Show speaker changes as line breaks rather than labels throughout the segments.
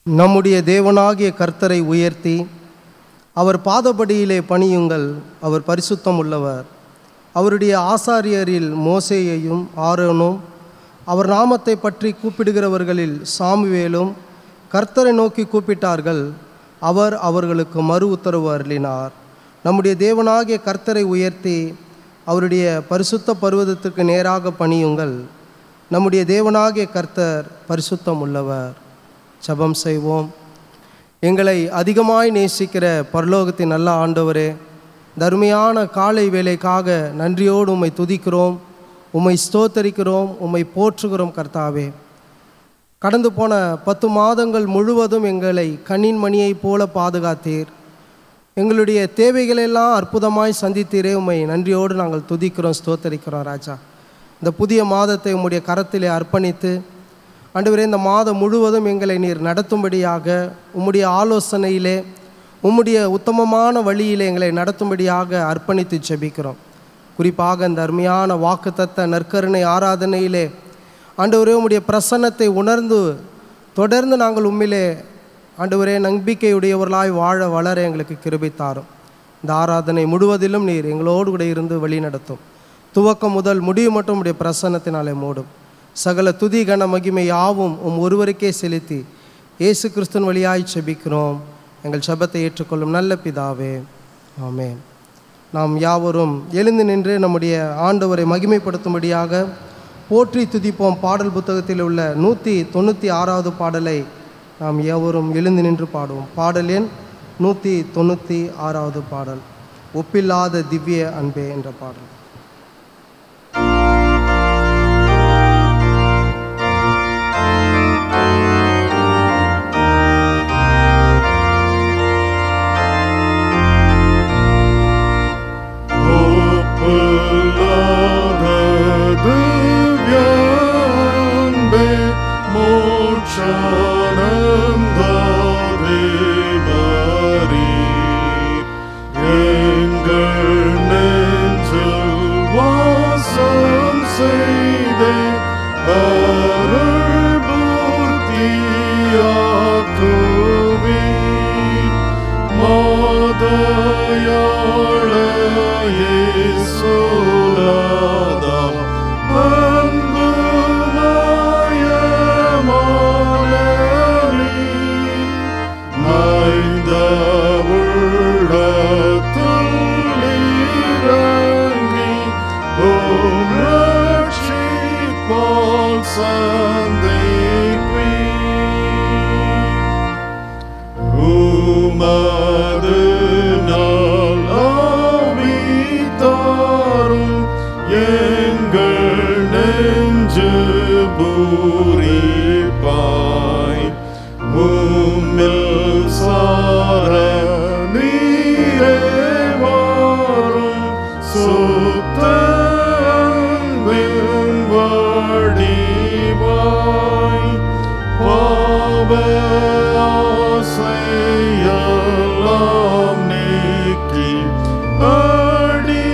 நம்முடைய தேவனாகிய கர்த்தரை உயர்த்தி அவர் பாதபடியிலே பணியுங்கள் அவர் பரிசுத்தம் உள்ளவர் அவருடைய ஆசாரியரில் மோசேயையும் ஆரோனும் அவர் நாமத்தை பற்றி கூப்பிடுகிறவர்களில் சாமுவேலும் கர்த்தரை நோக்கி கூப்பிட்டார்கள் அவர் அவர்களுக்கு மறு உத்தரவு அருளினார் நம்முடைய தேவனாகிய கர்த்தரை உயர்த்தி அவருடைய பரிசுத்த பர்வதத்துக்கு நேராக பணியுங்கள் நம்முடைய தேவனாகிய கர்த்தர் பரிசுத்தம் உள்ளவர் ஜெபம் செய்வோம் எங்களை அதிகமாய் நேசிக்கிற பரலோகத்தின் நல்ல ஆண்டவரே தர்மையான காலை வேலைக்காக நன்றியோடு உம்மை துதிக்கிறோம் உம்மை ஸ்தோத்தரிக்கிறோம் உம்மை போற்றுகிறோம் கர்த்தாவே கடந்து போன பத்து மாதங்கள் முழுவதும் எங்களை கண்ணின் மணியைப் போல பாதுகாத்தீர் எங்களுடைய தேவைகளெல்லாம் அற்புதமாய் சந்தித்தீரே உம்மை நன்றியோடு நாங்கள் துதிக்கிறோம் ஸ்தோத்தரிக்கிறோம் ராஜா இந்த புதிய மாதத்தை உம்முடைய கரத்திலே அர்ப்பணித்து ஆண்டவரே இந்த மாதம் முழுவதும் எங்களை நீர் நடத்தும்படியாக உம்முடைய ஆலோசனையிலே உம்முடைய உத்தமமான வழியிலே எங்களை நடத்தும்படியாக அர்ப்பணித்து ஜெபிக்கிறோம் குறிப்பாக இந்த அருமையான வாக்குத்தத்த நற்கருணை ஆராதனையிலே ஆண்டவரே உம்முடைய பிரசன்னத்தை உணர்ந்து தொடர்ந்து நாங்கள் உம்மிலே ஆண்டவரே நம்பிக்கையுடையவர்களாய் வாழ வளர எங்களுக்கு கிருபை தாரும் இந்த ஆராதனை முழுவதிலும் நீர் எங்களோடு கூட இருந்து வழி நடத்தும் துவக்கம் முதல் முடிவு மட்டும் உடைய பிரசன்னத்தினாலே மூடும் சகல துதி கன மகிமை யாவும் உம் ஒருவருக்கே செலுத்தி இயேசு கிறிஸ்துவின் வழியாய் செபிக்கிறோம் எங்கள் செபத்தை ஏற்றுக்கொள்ளும் நல்ல பிதாவே ஆமென் நாம் யாவரும் எழுந்து நின்று நம்முடைய ஆண்டவரை மகிமைப்படுத்தும்படியாக போற்றி துதிப்போம் பாடல் புத்தகத்தில் உள்ள நூற்றி தொண்ணூற்றி ஆறாவது பாடலை நாம் யாவரும் எழுந்து நின்று பாடுவோம் பாடல் எண் நூற்றி தொண்ணூற்றி ஆறாவது பாடல் ஒப்பில்லாத திவ்ய அன்பே என்ற பாடல்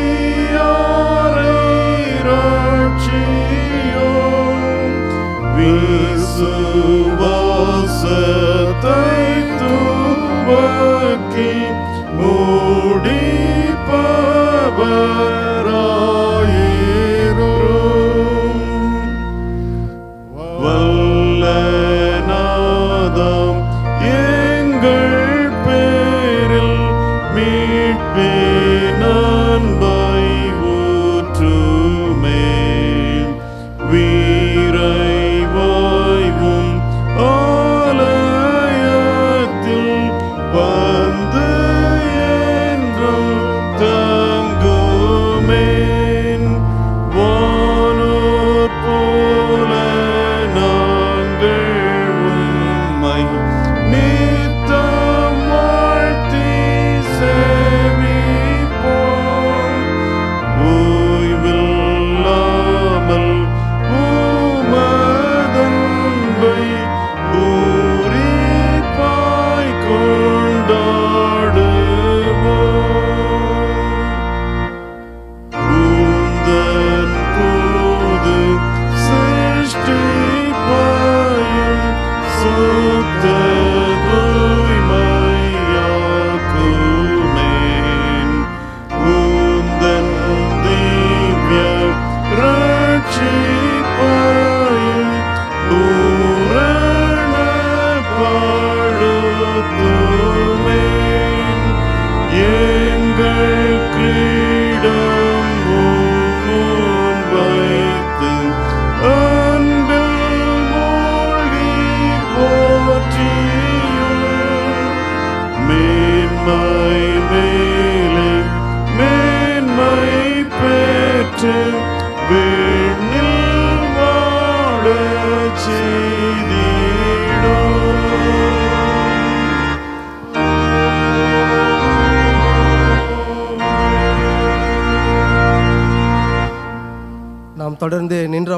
We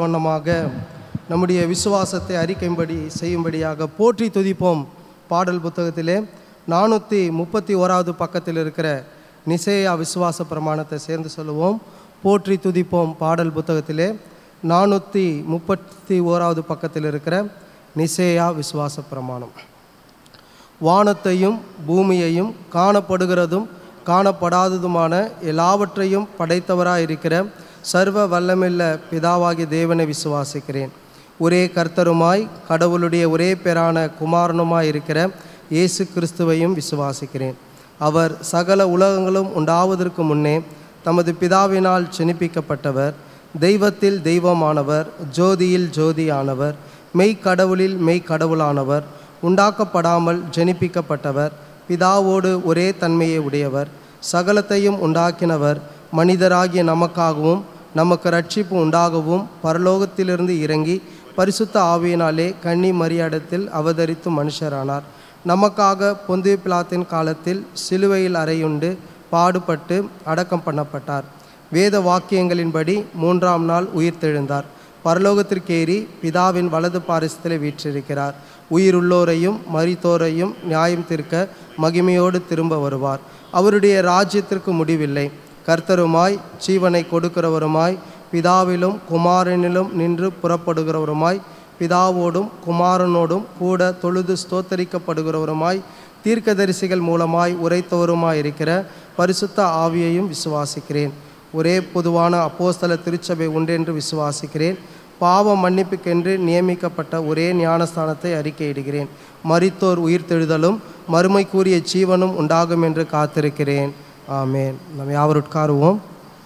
வண்ணமாக நம்முடைய விசுவாசத்தை அறிக்கையும்படி செய்யும்படியாக போற்றி துதிப்போம் பாடல் புத்தகத்திலே நானூற்றி முப்பத்தி ஓராவது பக்கத்தில் இருக்கிற நிசேயா விசுவாச பிரமாணத்தை சேர்ந்து சொல்லுவோம் போற்றி துதிப்போம் பாடல் புத்தகத்திலே நானூற்றி முப்பத்தி ஓராவது பக்கத்தில் இருக்கிற நிசேயா விசுவாச பிரமாணம் வானத்தையும் பூமியையும் காணப்படுகிறதும் காணப்படாததுமான எல்லாவற்றையும் படைத்தவராயிருக்கிற சர்வ வல்லமில்ல பிதாவாகிய தேவனை விசுவாசிக்கிறேன் ஒரே கர்த்தருமாய் கடவுளுடைய ஒரே பேரான குமாரனுமாய் இருக்கிற இயேசு கிறிஸ்துவையும் விசுவாசிக்கிறேன் அவர் சகல உலகங்களும் உண்டாவதற்கு முன்னே தமது பிதாவினால் ஜெனிப்பிக்கப்பட்டவர் தெய்வத்தில் தெய்வமானவர் ஜோதியில் ஜோதியானவர் மெய்க்கடவுளில் மெய்க்கடவுளானவர் உண்டாக்கப்படாமல் ஜெனிப்பிக்கப்பட்டவர் பிதாவோடு ஒரே தன்மையை உடையவர் சகலத்தையும் உண்டாக்கினவர் மனிதராகிய நமக்காகவும் நமக்கு ரட்சிப்பு உண்டாகவும் பரலோகத்திலிருந்து இறங்கி பரிசுத்த ஆவியினாலே கன்னி மரியாடத்தில் அவதரித்து மனுஷரானார் நமக்காக பொந்திய பிலாத்தின் காலத்தில் சிலுவையில் அறையுண்டு பாடுபட்டு அடக்கம் பண்ணப்பட்டார் வேத வாக்கியங்களின்படி மூன்றாம் நாள் உயிர்த்தெழுந்தார் பரலோகத்திற்கேறி பிதாவின் வலது பாரிசத்தில் வீற்றிருக்கிறார் உயிருள்ளோரையும் மரித்தோரையும் நியாயம் தீர்க்க மகிமையோடு திரும்ப வருவார் அவருடைய ராஜ்யத்திற்கு முடிவில்லை கர்த்தருமாய் ஜீவனை கொடுக்கிறவருமாய் பிதாவிலும் குமாரனிலும் நின்று புறப்படுகிறவருமாய் பிதாவோடும் குமாரனோடும் கூட தொழுது ஸ்தோத்தரிக்கப்படுகிறவருமாய் தீர்க்கதரிசிகள் மூலமாய் உரைத்தவருமாய் இருக்கிற பரிசுத்த ஆவியையும் விசுவாசிக்கிறேன் ஒரே பொதுவான அப்போஸ்தல திருச்சபை உண்டென்று விசுவாசிக்கிறேன் பாவ மன்னிப்புக்கென்று நியமிக்கப்பட்ட ஒரே ஞானஸ்தானத்தை அறிக்கையிடுகிறேன் மரித்தோர் உயிர்த்தெழுதலும் மறுமை கூறிய ஜீவனும் உண்டாகும் என்று காத்திருக்கிறேன் ஆமேன் நம்ம யாவர் உட்காருவோம்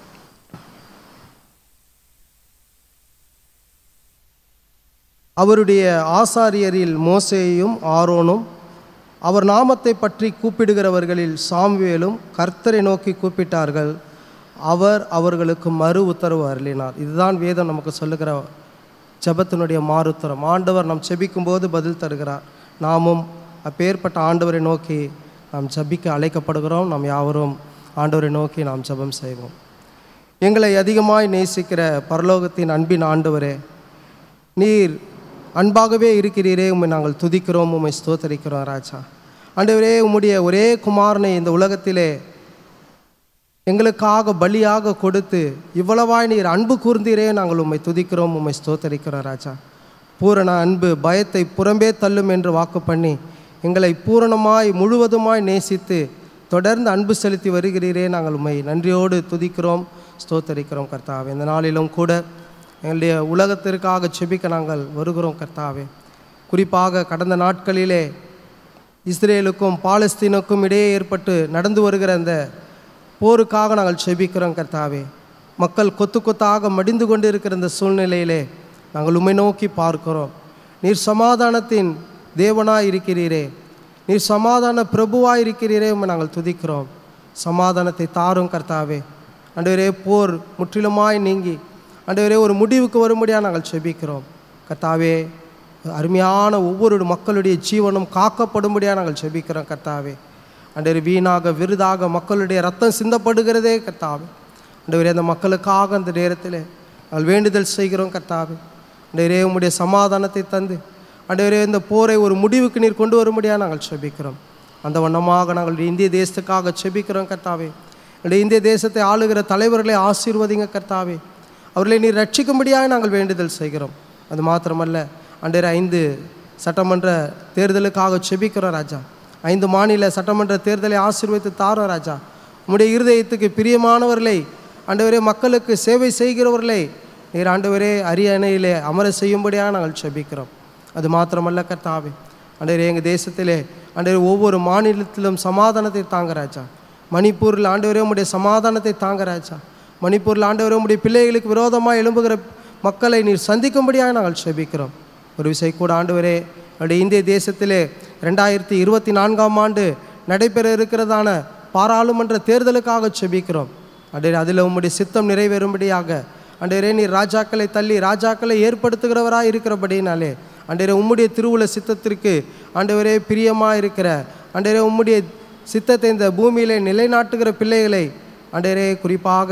அவருடைய ஆசாரியரில் மோசேயும் ஆரோனும் அவர் நாமத்தை பற்றி கூப்பிடுகிறவர்களில் சாம்வேலும் கர்த்தரை நோக்கி கூப்பிட்டார்கள் அவர் அவர்களுக்கு மறு உத்தரவு அருளினார் இதுதான் வேதம் நமக்கு சொல்லுகிற ஜெபத்தினுடைய மாறுத்தரம் ஆண்டவர் நாம் செபிக்கும்போது பதில் தருகிறார் நாமும் அப்பேற்பட்ட ஆண்டவரை நோக்கி நாம் ஜபிக்க அழைக்கப்படுகிறோம் நாம் யாவரும் ஆண்டவரை நோக்கி நாம் ஜெபம் செய்வோம் எங்களை அதிகமாய் நேசிக்கிற பரலோகத்தின் அன்பின் ஆண்டவரே நீர் அன்பாகவே இருக்கிறீரே உம்மை நாங்கள் துதிக்கிறோம் உம்மை ஸ்தோத்தரிக்கிறோம் ராஜா ஆண்டவரே உம்முடைய ஒரே குமாரனை இந்த உலகத்திலே எங்களுக்காக பலியாக கொடுத்து இவ்வளவாய் நீர் அன்பு கூர்ந்தீரே நாங்கள் உம்மை துதிக்கிறோம் உம்மை ஸ்தோத்தரிக்கிறோம் ராஜா பூரண அன்பு பயத்தை புறம்பே தள்ளும் என்று வாக்கு பண்ணி எங்களை பூரணமாய் முழுவதுமாய் நேசித்து தொடர்ந்து அன்பு செலுத்தி வருகிறீரே நாங்கள் உம்மை நன்றியோடு துதிக்கிறோம் ஸ்தோத்தரிக்கிறோம் கர்த்தாவே இந்த நாளிலும் கூட எங்களுடைய உலகத்திற்காக செபிக்க நாங்கள் வருகிறோம் கர்த்தாவே குறிப்பாக கடந்த நாட்களிலே இஸ்ரேலுக்கும் பாலஸ்தீனுக்கும் இடையே ஏற்பட்டு நடந்து வருகிற அந்த போருக்காக நாங்கள் செபிக்கிறோம் கர்த்தாவே மக்கள் கொத்து கொத்தாக மடிந்து கொண்டு இருக்கிற இந்த சூழ்நிலையிலே நாங்கள் உம்மை நோக்கி பார்க்கிறோம் நீர் சமாதானத்தின் தேவனாய் இருக்கிறீரே நீர் சமாதான பிரபுவாய் இருக்கிறீரே உம்மை நாங்கள் துதிக்கிறோம் சமாதானத்தை தாரும் கர்த்தாவே அன்றுவரே போர் முற்றிலுமாய் நீங்கி அன்றுவரே ஒரு முடிவுக்கு வரும்படியாக நாங்கள் செபிக்கிறோம் கர்த்தாவே அருமையான ஒவ்வொரு மக்களுடைய ஜீவனும் காக்கப்படும்படியாக நாங்கள் செபிக்கிறோம் கர்த்தாவே அண்டவர் வீணாக விருதாக மக்களுடைய ரத்தம் சிந்தப்படுகிறதே கர்த்தாவே அண்டவரே அந்த மக்களுக்காக அந்த நேரத்தில் நாங்கள் வேண்டுதல் செய்கிறோம் கர்த்தாவே அண்டவரே உம்முடைய சமாதானத்தை தந்து அண்டவரே இந்த போரை ஒரு முடிவுக்கு நீர் கொண்டு வரும்படியாக நாங்கள் செபிக்கிறோம் அந்த வண்ணமாக நாங்கள் இந்திய தேசத்துக்காக செபிக்கிறோம் கர்த்தாவே எங்களுடைய இந்திய தேசத்தை ஆளுகிற தலைவர்களை ஆசீர்வதிங்க கர்த்தாவே அவர்களை நீர் ரட்சிக்கும்படியாக நாங்கள் வேண்டுதல் செய்கிறோம் அது மாத்திரமல்ல அண்டர் ஐந்து சட்டமன்ற தேர்தலுக்காக செபிக்கிறோம் ராஜா ஐந்து மாநில சட்டமன்ற தேர்தலை ஆசீர்வதித்து தாரோம் ராஜா உம்முடைய இருதயத்துக்கு பிரியமானவர்களை ஆண்டவரே மக்களுக்கு சேவை செய்கிறவர்களை நீர் ஆண்டவரே அரியணையிலே அமர செய்யும்படியாக நாங்கள் செபிக்கிறோம் அது மாத்திரமல்ல கர்த்தாவே ஆண்டவரே எங்கள் தேசத்திலே ஆண்டவரே ஒவ்வொரு மாநிலத்திலும் சமாதானத்தை தாங்க ராஜா மணிப்பூரில் ஆண்டவரே உம்முடைய சமாதானத்தை தாங்க ராஜா மணிப்பூரில் ஆண்டவரே உம்முடைய பிள்ளைகளுக்கு விரோதமாக எழும்புகிற மக்களை நீர் சந்திக்கும்படியாக நாங்கள் செபிக்கிறோம் ஒரு விசை கூட ஆண்டவரே நம்முடைய இந்திய தேசத்திலே ரெண்டாயிரத்தி இருபத்தி நான்காம் ஆண்டு நடைபெற இருக்கிறதான பாராளுமன்ற தேர்தலுக்காக செபிக்கிறோம் அண்டே அதில் உம்முடைய சித்தம் நிறைவேறும்படியாக அண்டரே நீர் ராஜாக்களை தள்ளி ராஜாக்களை ஏற்படுத்துகிறவராக இருக்கிறபடினாலே அண்டரே உம்முடைய திருவுல சித்தத்திற்கு ஆண்டவரே பிரியமாக இருக்கிற அண்டரே உம்முடைய சித்தத்தை இந்த பூமியிலே நிலைநாட்டுகிற பிள்ளைகளை அண்டரே குறிப்பாக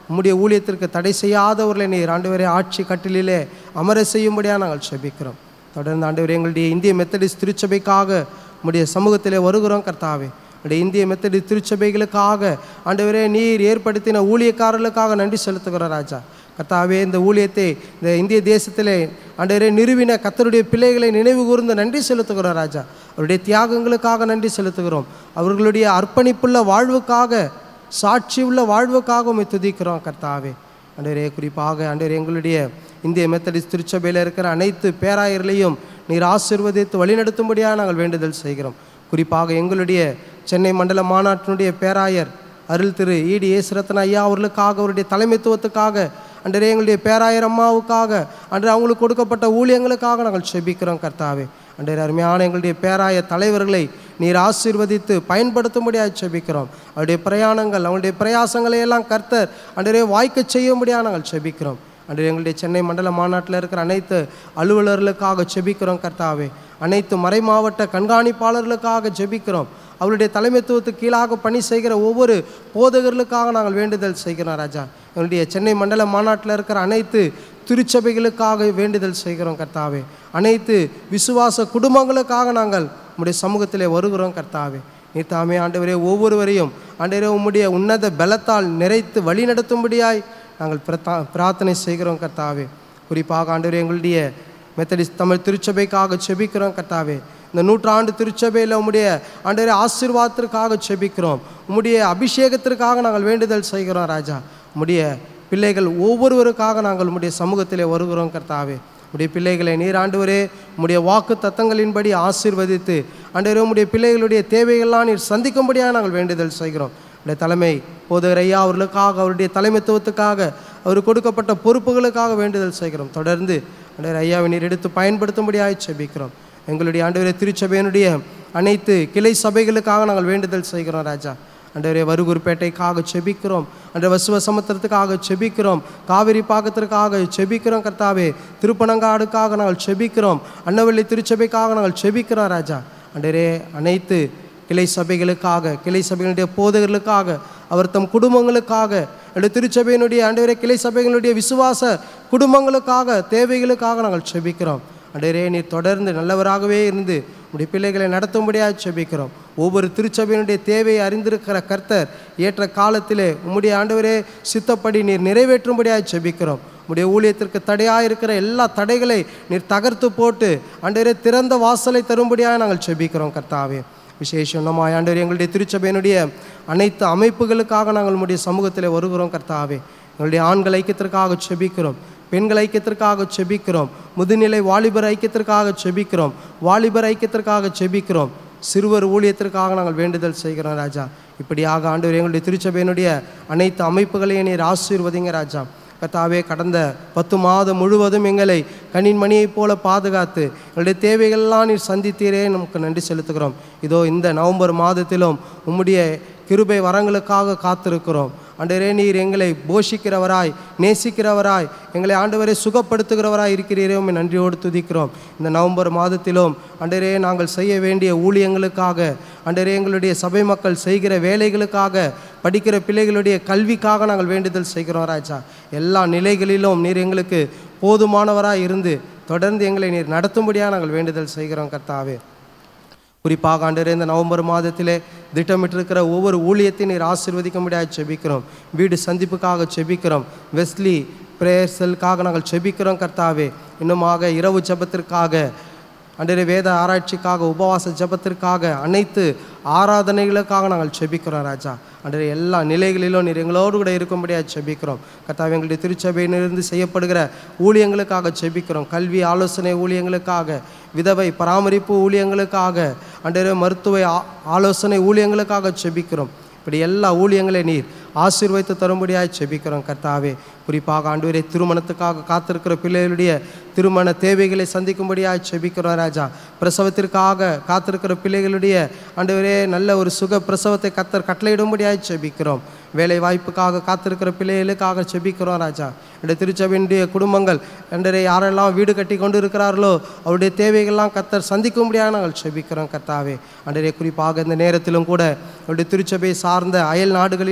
உம்முடைய ஊழியத்திற்கு தடை செய்யாதவர்களை நீர் ஆண்டவரே ஆட்சி கட்டிலே அமர செய்யும்படியாக நாங்கள் செபிக்கிறோம் தொடர்ந்து ஆண்டவரே எங்களுடைய இந்திய மெத்தடிஸ்ட் திருச்சபைக்காக உம்முடைய சமூகத்திலே வருகிறோம் கர்த்தாவே உடைய இந்திய மெத்தடி திருச்சபைகளுக்காக ஆண்டவரே நீர் ஏற்படுத்தின ஊழியக்காரர்களுக்காக நன்றி செலுத்துகிறோம் ராஜா கர்த்தாவே இந்த ஊழியத்தை இந்த இந்திய தேசத்திலே ஆண்டவரே நிறுவின கத்தருடைய பிள்ளைகளை நினைவு கூர்ந்து நன்றி செலுத்துகிறோம் ராஜா அவருடைய தியாகங்களுக்காக நன்றி செலுத்துகிறோம் அவர்களுடைய அர்ப்பணிப்புள்ள வாழ்வுக்காக சாட்சி உள்ள வாழ்வுக்காக உம்மை துதிக்கிறோம் கர்த்தாவே ஆண்டவரே குறிப்பாக ஆண்டவரே எங்களுடைய இந்திய மெத்தடிஸ்ட் திருச்சபையில் இருக்கிற அனைத்து பேராயர்களையும் நீர் ஆசிர்வதித்து வழிநடத்தும்படியாக நாங்கள் வேண்டுதல் செய்கிறோம் குறிப்பாக எங்களுடைய சென்னை மண்டல மாநாட்டினுடைய பேராயர் அருள் திரு ஈடி ஏசுரத்தன் ஐயா அவர்களுக்காக அவருடைய தலைமைத்துவத்துக்காக அன்றே எங்களுடைய பேராயர் அம்மாவுக்காக அன்று அவங்களுக்கு கொடுக்கப்பட்ட ஊழியங்களுக்காக நாங்கள் செபிக்கிறோம் கர்த்தாவே அன்றே அருமையான எங்களுடைய பேராய தலைவர்களை நீர் ஆசீர்வதித்து பயன்படுத்தும்படியாக செபிக்கிறோம் அவருடைய பிரயாணங்கள் அவருடைய பிரயாசங்களை எல்லாம் கர்த்தர் அன்றே வாய்க்க செய்யும்படியாக நாங்கள் செபிக்கிறோம் அன்று எங்களுடைய சென்னை மண்டல மாநாட்டில் இருக்கிற அனைத்து அலுவலர்களுக்காக செபிக்கிறோம் கர்த்தாவே அனைத்து மறை மாவட்ட கண்காணிப்பாளர்களுக்காக ஜெபிக்கிறோம் அவருடைய தலைமைத்துவத்துக்கு கீழாக பணி செய்கிற ஒவ்வொரு போதகர்களுக்காக நாங்கள் வேண்டுதல் செய்கிறோம் ராஜா எங்களுடைய சென்னை மண்டல மாநாட்டில் இருக்கிற அனைத்து திருச்சபைகளுக்காக வேண்டுதல் செய்கிறோம் கர்த்தாவே அனைத்து விசுவாச குடும்பங்களுக்காக நாங்கள் உம்முடைய சமூகத்திலே வருகிறோம் கர்த்தாவே நீ தாமே ஆண்டவரே ஒவ்வொருவரையும் ஆண்டவரே உம்முடைய உன்னத பலத்தால் நிறைத்து வழி நடத்தும்படியாய் நாங்கள் பிரதா பிரார்த்தனை செய்கிறோம் கர்த்தாவே குறிப்பாக ஆண்டவரே எங்களுடைய மெத்தடிஸ்ட் தமிழ் திருச்சபைக்காக செபிக்கிறோம் கர்த்தாவே இந்த நூற்றாண்டு திருச்சபையில் உம்முடைய ஆண்டவரே ஆசீர்வாதத்திற்காக செபிக்கிறோம் உம்முடைய அபிஷேகத்திற்காக நாங்கள் வேண்டுதல் செய்கிறோம் ராஜா உம்முடைய பிள்ளைகள் ஒவ்வொருவருக்காக நாங்கள் உம்முடைய சமூகத்திலே வருகிறோம் கர்த்தாவே உடைய பிள்ளைகளை நீர் ஆண்டவரே உம்முடைய வாக்கு தத்தங்களின்படி ஆசீர்வதித்து ஆண்டவரே உம்முடைய பிள்ளைகளுடைய தேவைகள்லாம் நீர் சந்திக்கும்படியாக நாங்கள் வேண்டுதல் செய்கிறோம் உடைய தலைமை போதகர் ஐயா அவர்களுக்காக அவருடைய தலைமைத்துவத்துக்காக அவர் கொடுக்கப்பட்ட பொறுப்புகளுக்காக வேண்டுதல் செய்கிறோம் தொடர்ந்து ஆண்டவர் ஐயாவை நீர் எடுத்து பயன்படுத்தும்படியாக செபிக்கிறோம் எங்களுடைய ஆண்டவரே திருச்சபையினுடைய அனைத்து கிளை சபைகளுக்காக நாங்கள் வேண்டுதல் செய்கிறோம் ராஜா அண்டவரே வருகுருப்பேட்டைக்காக செபிக்கிறோம் அன்ற வசுவ சமுத்திரத்துக்காக செபிக்கிறோம் காவிரி பாக்கத்திற்காக செபிக்கிறோம் கர்த்தாவே திருப்பனங்காடுக்காக நாங்கள் செபிக்கிறோம் அன்னவள்ளி திருச்சபைக்காக நாங்கள் செபிக்கிறோம் ராஜா அண்டரே அனைத்து கிளை சபைகளுக்காக கிளை சபைகளுடைய போதகர்களுக்காக அவர் தம் குடும்பங்களுக்காக அந்த திருச்சபையினுடைய ஆண்டவரே கிளை சபைகளுடைய விசுவாச குடும்பங்களுக்காக தேவைகளுக்காக நாங்கள் செபிக்கிறோம் அண்டரே நீர் தொடர்ந்து நல்லவராகவே இருந்து உடைய பிள்ளைகளை நடத்தும்படியாக செபிக்கிறோம் ஒவ்வொரு திருச்சபையினுடைய தேவையை அறிந்திருக்கிற கர்த்தர் ஏற்ற காலத்திலே உம்முடைய ஆண்டவரே சித்தப்படி நீர் நிறைவேற்றும்படியாக செபிக்கிறோம் உடைய ஊழியத்திற்கு தடையாக இருக்கிற எல்லா தடைகளை நீர் தகர்த்து போட்டு ஆண்டவரே திறந்த வாசலை தரும்படியாக நாங்கள் செபிக்கிறோம் கர்த்தாவே விசேஷம் நம்ம ஆண்டவர் எங்களுடைய திருச்சபையினுடைய அனைத்து அமைப்புகளுக்காக நாங்கள் உம்முடைய சமூகத்தில் வருகிறோம் கர்த்தாவே எங்களுடைய ஆண்கள் ஐக்கியத்திற்காக செபிக்கிறோம் பெண்கள் ஐக்கியத்திற்காக செபிக்கிறோம் முதுநிலை வாலிபர் ஐக்கியத்திற்காக செபிக்கிறோம் வாலிபர் ஐக்கியத்திற்காக செபிக்கிறோம் சிறுவர் ஊழியத்திற்காக நாங்கள் வேண்டுதல் செய்கிறோம் ராஜா இப்படியாக ஆண்டவர் எங்களுடைய திருச்சபையினுடைய அனைத்து அமைப்புகளையும் நீர் ஆசீர்வதிங்க ராஜா கர்த்தாவே கடந்த பத்து மாதம் முழுவதும் எங்களை கண்ணின் மணியைப் போல பாதுகாத்து எங்களுடைய தேவைகள்லாம் நீர் சந்தித்தீரே நமக்கு நன்றி செலுத்துகிறோம் இதோ இந்த நவம்பர் மாதத்திலும் உம்முடைய கிருபை வரங்களுக்காக காத்திருக்கிறோம் ஆண்டவரே நீர் எங்களை போஷிக்கிறவராய் நேசிக்கிறவராய் எங்களை ஆண்டவரை சுகப்படுத்துகிறவராய் இருக்கிறீரே உம்மை நன்றியோடு துதிக்கிறோம் இந்த நவம்பர் மாதத்திலும் ஆண்டவரே நாங்கள் செய்ய வேண்டிய ஊழியங்களுக்காக ஆண்டவரே எங்களுடைய சபை மக்கள் செய்கிற வேலைகளுக்காக படிக்கிற பிள்ளைகளுடைய கல்விக்காக நாங்கள் வேண்டுதல் செய்கிறோம் ராஜா எல்லா நிலைகளிலும் நீர் எங்களுக்கு போதுமானவராய் இருந்து தொடர்ந்து எங்களை நீர் நடத்தும்படியாக நாங்கள் வேண்டுதல் செய்கிறோம் கர்த்தாவே குறிப்பாக ஆண்டவரே இந்த நவம்பர் மாதத்திலே திட்டமிட்டிருக்கிற ஒவ்வொரு ஊழியத்தையும் நீர் ஆசீர்வதிக்கும்படியாக செபிக்கிறோம் வீடு சந்திப்புக்காக செபிக்கிறோம் வெஸ்லி பிரேயர் செல்லுக்காக நாங்கள் செபிக்கிறோம் கர்த்தாவே இன்னுமாக இரவு ஜெபத்திற்காக அன்றே வேத ஆராய்ச்சிக்காக உபவாச ஜெபத்திற்காக அனைத்து ஆராதனைகளுக்காக நாங்கள் செபிக்கிறோம் ராஜா அன்றே எல்லா நிலைகளிலும் நீர் எங்களோடு கூட இருக்கும்படியாக செபிக்கிறோம் கர்த்தாவே எங்களுடைய திருச்சபையிலிருந்து செய்யப்படுகிற ஊழியங்களுக்காக செபிக்கிறோம் கல்வி ஆலோசனை ஊழியங்களுக்காக விதவை பராமரிப்பு ஊழியங்களுக்காக அன்றே மருத்துவ ஆ- ஆலோசனை ஊழியங்களுக்காக செபிக்கிறோம் இப்படி எல்லா ஊழியங்களை நீர் ஆசீர்வைத்து தரும்படியாய் செபிக்கிறோம் கர்த்தாவே குறிப்பாக ஆண்டவரே திருமணத்துக்காக காத்திருக்கிற பிள்ளைகளுடைய திருமண தேவைகளை சந்திக்கும்படியாய் செபிக்கிறோம் ராஜா பிரசவத்திற்காக காத்திருக்கிற பிள்ளைகளுடைய ஆண்டவரே நல்ல ஒரு சுக பிரசவத்தை கத்தர் கட்டளையிடும்படியாய் செபிக்கிறோம் வேலை வாய்ப்புக்காக காத்திருக்கிற பிள்ளைகளுக்காக செபிக்கிறோம் ராஜா என்னுடைய திருச்சபையினுடைய குடும்பங்கள் என்றே யாரெல்லாம் வீடு கட்டி கொண்டு இருக்கிறார்களோ அவருடைய தேவைகள்லாம் கத்தர் சந்திக்கும்படியாக நாங்கள் செபிக்கிறோம் கர்த்தாவே அன்றே குறிப்பாக இந்த நேரத்திலும் கூட அவருடைய திருச்சபையை சார்ந்த அயல் நாடுகளிலே தங்கி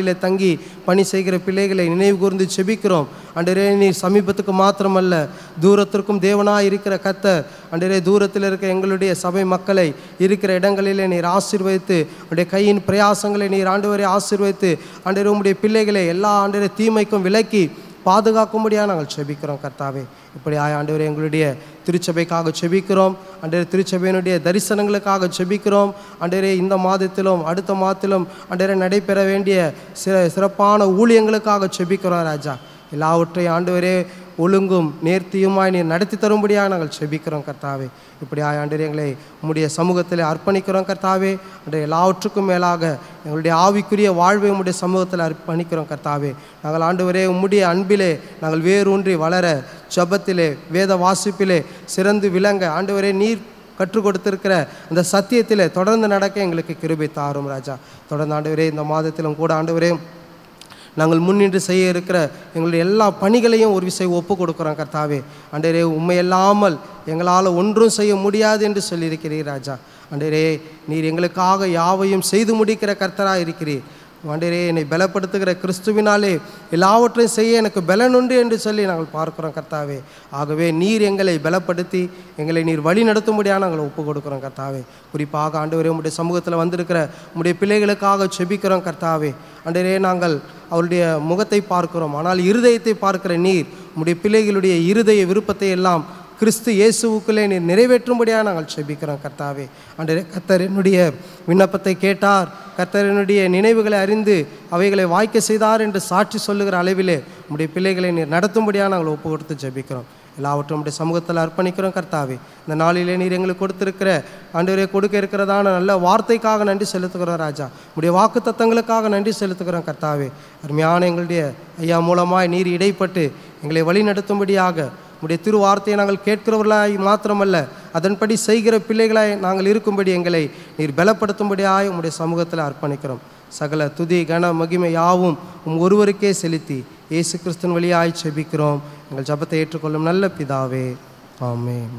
பணி செய்கிற பிள்ளைகளை நினைவு கூர்ந்து செபிக்கிறோம் அண்டரே நீர் சமீபத்துக்கு மாத்திரமல்ல தூரத்திற்கும் தேவனாய் இருக்கிற கத்தர் அண்டரே தூரத்தில் இருக்க எங்களுடைய சபை மக்களை இருக்கிற இடங்களிலே நீர் ஆசீர்வதித்து உடைய கையின் பிரயாசங்களை நீர் ஆண்டவரை ஆசீர்வதித்து ஆண்டவரே உம்முடைய பிள்ளைகளை எல்லா ஆண்டவரே தீமைக்கும் விலக்கி பாதுகாக்கும்படியாக நாங்கள் செபிக்கிறோம் கர்த்தாவே இப்படி ஆய ஆண்டவரே எங்களுடைய திருச்சபைக்காக செபிக்கிறோம் அண்டரே திருச்சபையினுடைய தரிசனங்களுக்காக செபிக்கிறோம் அண்டரே இந்த மாதத்திலும் அடுத்த மாதத்திலும் அண்டரே நடைபெற வேண்டிய சிற சிறப்பான ஊழியங்களுக்காக செபிக்கிறோம் ராஜா எல்லாவற்றையும் ஆண்டவரே ஒழுங்கும் நேர்த்தியுமாய் நீர் நடத்தி தரும்படியாக நாங்கள் செபிக்கிறோம் கர்த்தாவே இப்படி ஆண்டவரே எங்களை உம்முடைய சமூகத்தில் அர்ப்பணிக்கிறோம் கர்த்தாவே அன்றைய எல்லாவற்றுக்கும் மேலாக எங்களுடைய ஆவிக்குரிய வாழ்வை உம்முடைய சமூகத்தில் அர்ப்பணிக்கிறோம் கர்த்தாவே நாங்கள் ஆண்டவரே உம்முடைய அன்பிலே நாங்கள் வேரூன்றி வளர ஜபத்திலே வேத வாசிப்பிலே சிறந்து விளங்க ஆண்டவரே நீர் கற்றுக் கொடுத்திருக்கிற அந்த சத்தியத்திலே தொடர்ந்து நடக்க எங்களுக்கு கிருபை தாரும் ராஜா தொடர்ந்து ஆண்டவரே இந்த மாதத்திலும் கூட ஆண்டவரே நாங்கள் முன்னின்று செய்ய இருக்கிற எங்களுடைய எல்லா பணிகளையும் ஒரு விசை ஒப்பு கொடுக்குறோம் கர்த்தாவே அண்டரே உண்மை இல்லாமல் எங்களால் ஒன்றும் செய்ய முடியாது என்று சொல்லியிருக்கிறீர் ராஜா அண்டரே நீர் எங்களுக்காக யாவையும் செய்து முடிக்கிற கர்த்தராக இருக்கிறீர் ஆண்டரே என்னை பலப்படுத்துகிற கிறிஸ்துவினாலே எல்லாவற்றையும் செய்ய எனக்கு பலனுண்டு என்று சொல்லி நாங்கள் பார்க்கிறோம் கர்த்தாவே ஆகவே நீர் எங்களை பலப்படுத்தி எங்களை நீர் வழி நடத்தும்படியாக நாங்கள் ஒப்பு கொடுக்குறோம் கர்த்தாவே குறிப்பாக ஆண்டவரே உம்முடைய சமூகத்தில் வந்திருக்கிற உம்முடைய பிள்ளைகளுக்காக செபிக்கிறோம் கர்த்தாவே ஆண்டரே நாங்கள் அவருடைய முகத்தை பார்க்கிறோம் ஆனால் இருதயத்தை பார்க்கிற நீர் உம்முடைய பிள்ளைகளுடைய இருதய விருப்பத்தை எல்லாம் கிறிஸ்து இயேசுவுக்குள்ளே நீர் நிறைவேற்றும்படியாக நாங்கள் செபிக்கிறோம் கர்த்தாவே அன்றே கர்த்தர் என்னுடைய விண்ணப்பத்தை கேட்டார் கர்த்தர் என்னுடைய நினைவுகளை அறிந்து அவைகளை வாய்க்க செய்தார் என்று சாட்சி சொல்லுகிற அளவிலே உம்முடைய பிள்ளைகளை நீர் நடத்தும்படியாக நாங்கள் ஒப்பு கொடுத்து ஜெபிக்கிறோம் எல்லாவற்றும் உடைய சமூகத்தில் அர்ப்பணிக்கிறோம் கர்த்தாவே இந்த நாளிலே நீர் எங்களுக்கு கொடுத்திருக்கிற ஆண்டவரே கொடுக்க இருக்கிறதான நல்ல வார்த்தைக்காக நன்றி செலுத்துகிறோம் ராஜா உடைய வாக்கு தத்தங்களுக்காக நன்றி செலுத்துகிறோம் கர்த்தாவே அருமையான எங்களுடைய ஐயா மூலமாய் நீர் இடைப்பட்டு எங்களை வழி நடத்தும்படியாக உடைய திருவார்த்தையை நாங்கள் கேட்கிறவர்களாய் மாத்திரமல்ல அதன்படி செய்கிற பிள்ளைகளாய் நாங்கள் இருக்கும்படி எங்களை நீர் பலப்படுத்தும்படியாய் உம்முடைய சமூகத்தில் அர்ப்பணிக்கிறோம் சகல துதி கன மகிமை யாவும் உம் ஒருவருக்கே செலுத்தி இயேசு கிறிஸ்தன் வழியாய் செபிக்கிறோம் எங்கள் ஜபத்தை ஏற்றுக்கொள்ளும் நல்ல பிதாவே ஆமென்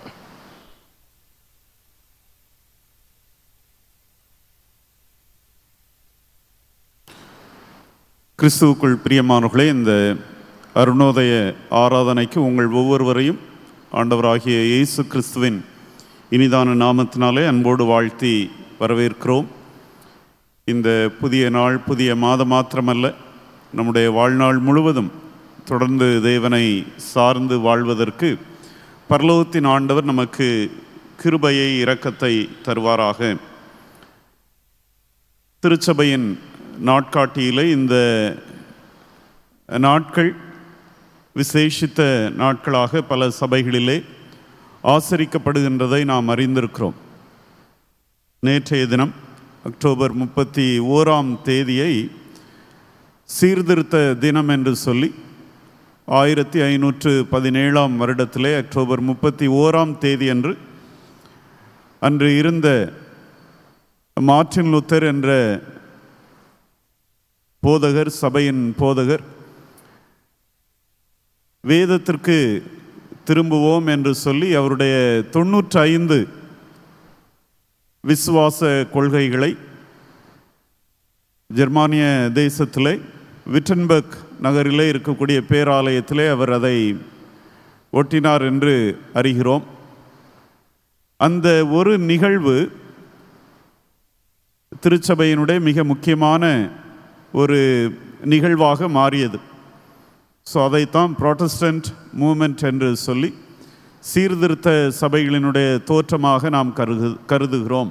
கிறிஸ்துவுக்குள் பிரியமானவர்களே இந்த அருணோதய ஆராதனைக்கு உங்கள் ஒவ்வொருவரையும் ஆண்டவராகிய இயேசு கிறிஸ்துவின் இனிதான நாமத்தினாலே அன்போடு வாழ்த்தி வரவேற்கிறோம் இந்த புதிய நாள் புதிய மாதம் மாத்திரமல்ல நம்முடைய வாழ்நாள் முழுவதும் தொடர்ந்து தேவனை சார்ந்து வாழ்வதற்கு பரலோகத்தின் ஆண்டவர் நமக்கு கிருபையை இரக்கத்தை தருவாராக திருச்சபையின் நாட்காட்டியிலே இந்த நாட்கள் விசேஷித்த நாட்களாக பல சபைகளிலே ஆசரிக்கப்படுகின்றதை நாம் அறிந்திருக்கிறோம் நேற்றைய தினம் அக்டோபர் முப்பத்தி ஓராம் தேதியை சீர்திருத்த தினம் என்று சொல்லி ஆயிரத்தி ஐநூற்று பதினேழாம் வருடத்திலே அக்டோபர் முப்பத்தி ஓராம் தேதி அன்று அன்று இருந்த மார்ட்டின் லுத்தர் என்ற போதகர் சபையின் போதகர் வேதத்திற்கு திரும்புவோம் என்று சொல்லி அவருடைய தொண்ணூற்றி ஐந்து விசுவாச கொள்கைகளை ஜெர்மானிய தேசத்திலே விட்டன்பர்க் நகரிலே இருக்கக்கூடிய பேராலயத்திலே அவர் அதை ஒட்டினார் என்று அறிகிறோம் அந்த ஒரு நிகழ்வு திருச்சபையினுடைய மிக முக்கியமான ஒரு நிகழ்வாக மாறியது ஸோ அதைத்தான் ப்ராட்டஸ்டன்ட் மூமெண்ட் என்று சொல்லி சீர்திருத்த சபைகளினுடைய தோற்றமாக நாம் கருது கருதுகிறோம்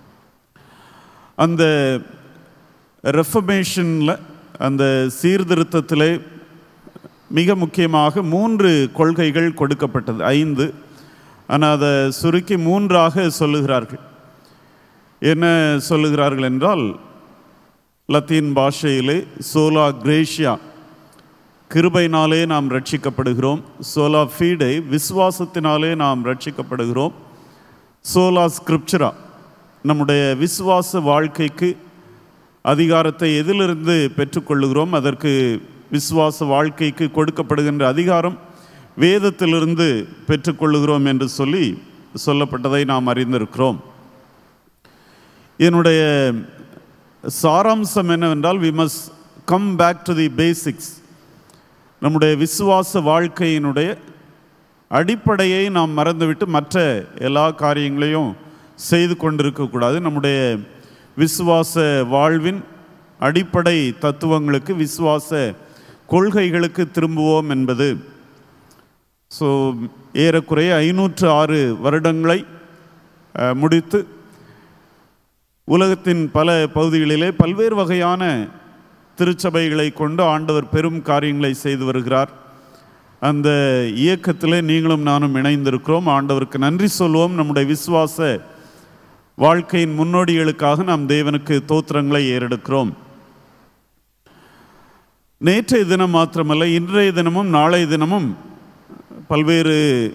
அந்த ரெஃபமேஷனில் அந்த சீர்திருத்தத்திலே மிக முக்கியமாக மூன்று கொள்கைகள் கொடுக்கப்பட்டது ஐந்து ஆனால் அதை சுருக்கி மூன்றாக சொல்லுகிறார்கள் என்ன சொல்லுகிறார்கள் என்றால் லத்தீன் பாஷையிலே சோலா கிரேஷியா கிருபைனாலே நாம் ரட்சிக்கப்படுகிறோம் சோலா ஃபீடை விசுவாசத்தினாலே நாம் ரட்சிக்கப்படுகிறோம் சோலா ஸ்கிரிப்சரா நம்முடைய விசுவாச வாழ்க்கைக்கு அதிகாரத்தை எதிலிருந்து பெற்றுக்கொள்ளுகிறோம் அதற்கு விசுவாச வாழ்க்கைக்கு கொடுக்கப்படுகின்ற அதிகாரம் வேதத்திலிருந்து பெற்றுக்கொள்ளுகிறோம் என்று சொல்லி சொல்லப்பட்டதை நாம் அறிந்திருக்கிறோம் என்னுடைய சாராம்சம் என்னவென்றால் we must come back to the basics நம்முடைய விசுவாச வாழ்க்கையினுடைய அடிப்படையை நாம் மறந்துவிட்டு மற்ற எல்லா காரியங்களையும் செய்து கொண்டிருக்கக்கூடாது நம்முடைய விசுவாச வாழ்வின் அடிப்படை தத்துவங்களுக்கு விசுவாச கொள்கைகளுக்கு திரும்புவோம் என்பது ஸோ ஏறக்குறைய ஐநூற்று ஆறு வருடங்களை அஹ், முடித்து உலகத்தின் பல பகுதிகளிலே பல்வேறு வகையான திருச்சபைகளை கொண்டு ஆண்டவர் பெரும் காரியங்களை செய்து வருகிறார் அந்த இயக்கத்திலே நீங்களும் நானும் இணைந்திருக்கிறோம் ஆண்டவருக்கு நன்றி சொல்வோம் நம்முடைய விசுவாச வாழ்க்கையின் முன்னோடிகளுக்காக நாம் தேவனுக்கு தோத்திரங்களை ஏறெடுக்கிறோம் நேற்றைய தினம் மாத்திரமல்ல இன்றைய தினமும் நாளைய தினமும் பல்வேறு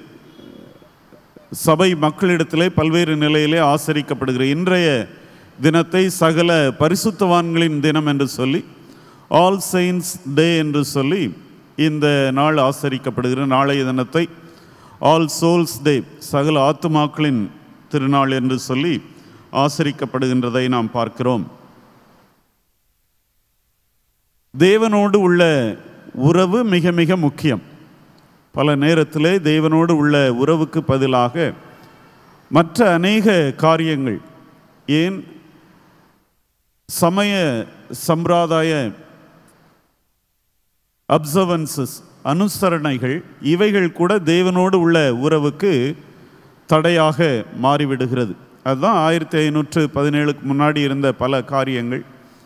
சபை மக்களிடத்திலே பல்வேறு நிலையிலே ஆசரிக்கப்படுகிற இன்றைய தினத்தை சகல பரிசுத்தவான்களின் தினம் என்று சொல்லி ஆல் செயின்ஸ் டே என்று சொல்லி இந்த நாள் ஆசரிக்கப்படுகிற நாளைய தினத்தை ஆல் சோல்ஸ் டே சகல ஆத்துமாக்களின் திருநாள் என்று சொல்லி ஆசரிக்கப்படுகின்றதை நாம் பார்க்கிறோம் தேவனோடு உள்ள உறவு மிக மிக முக்கியம் பல நேரத்திலே தேவனோடு உள்ள உறவுக்கு பதிலாக மற்ற அநேக காரியங்கள் ஏன் சமய சம்பிரதாய அப்சர்வன்சஸ் அனுசரணைகள் இவைகள் கூட தேவனோடு உள்ள உறவுக்கு தடையாக மாறிவிடுகிறது அதுதான் ஆயிரத்தி ஐநூற்று பதினேழுக்கு முன்னாடி இருந்த பல காரியங்கள்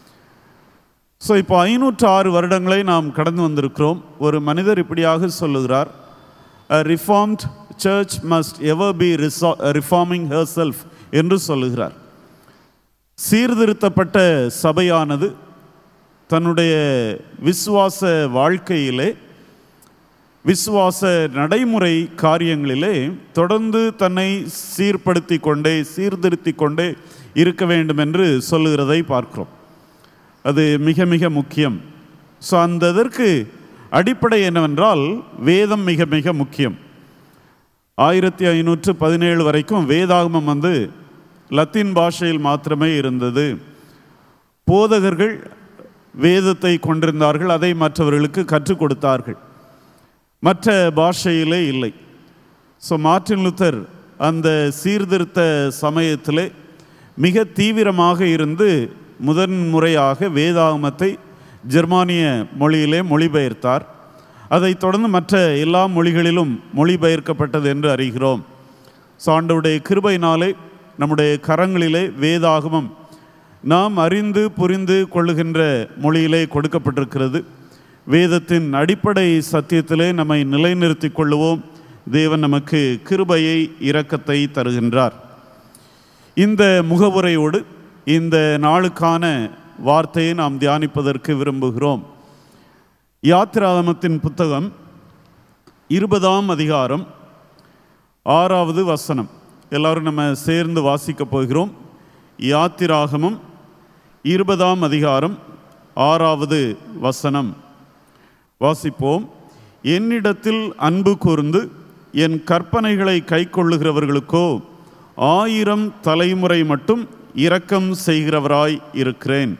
ஸோ இப்போ ஐநூற்று ஆறு வருடங்களை நாம் கடந்து வந்திருக்கிறோம் ஒரு மனிதர் இப்படியாக சொல்லுகிறார் reformed church must ever be reforming herself என்று சொல்லுகிறார் சீர்திருத்தப்பட்ட சபையானது தன்னுடைய விசுவாச வாழ்க்கையிலே விசுவாச நடைமுறை காரியங்களிலே தொடர்ந்து தன்னை சீர்படுத்தி கொண்டே சீர்திருத்தி கொண்டே இருக்க வேண்டும் என்று சொல்லுகிறதை பார்க்கிறோம் அது மிக மிக முக்கியம் ஸோ அந்த இதற்கு அடிப்படை என்னவென்றால் வேதம் மிக மிக முக்கியம் ஆயிரத்தி ஐநூற்று பதினேழு வரைக்கும் வேதாகமம் வந்து லத்தீன் பாஷையில் மாத்திரமே இருந்தது போதகர்கள் வேதத்தை கொண்டிருந்தார்கள் அதை மற்றவர்களுக்கு கற்றுக் கொடுத்தார்கள் மற்ற பாஷையிலே இல்லை ஸோ மார்ட்டின் லுத்தர் அந்த சீர்திருத்த சமயத்திலே மிக தீவிரமாக இருந்து முதன் முறையாக வேதாகமத்தை ஜெர்மானிய மொழியிலே மொழிபெயர்த்தார் அதைத் தொடர்ந்து மற்ற எல்லா மொழிகளிலும் மொழிபெயர்க்கப்பட்டது என்று அறிகிறோம் ஸோ ஆண்டவருடைய கிருபையினாலே நம்முடைய கரங்களிலே வேதாகமம் நாம் அறிந்து புரிந்து கொள்ளுகின்ற மொழியிலே கொடுக்கப்பட்டிருக்கிறது வேதத்தின் அடிப்படை சத்தியத்திலே நம்மை நிலைநிறுத்திக் கொள்ளுவோம் தேவன் நமக்கு கிருபையை இரக்கத்தை தருகின்றார் இந்த முகவுரையோடு இந்த நாளுக்கான வார்த்தையை நாம் தியானிப்பதற்கு விரும்புகிறோம் யாத்திராகமத்தின் புத்தகம் இருபதாம் அதிகாரம் ஆறாவது வசனம் எல்லாரும் நம்ம சேர்ந்து வாசிக்கப் போகிறோம் யாத்திராகமம் இருபதாம் அதிகாரம் ஆறாவது வசனம் வாசிப்போம் என்னிடத்தில் அன்பு கூர்ந்து என் கற்பனைகளை கைக்கொள்ளுகிறவர்களுக்கோ ஆயிரம் தலைமுறை மட்டும் இரக்கம் செய்கிறவராய் இருக்கிறேன்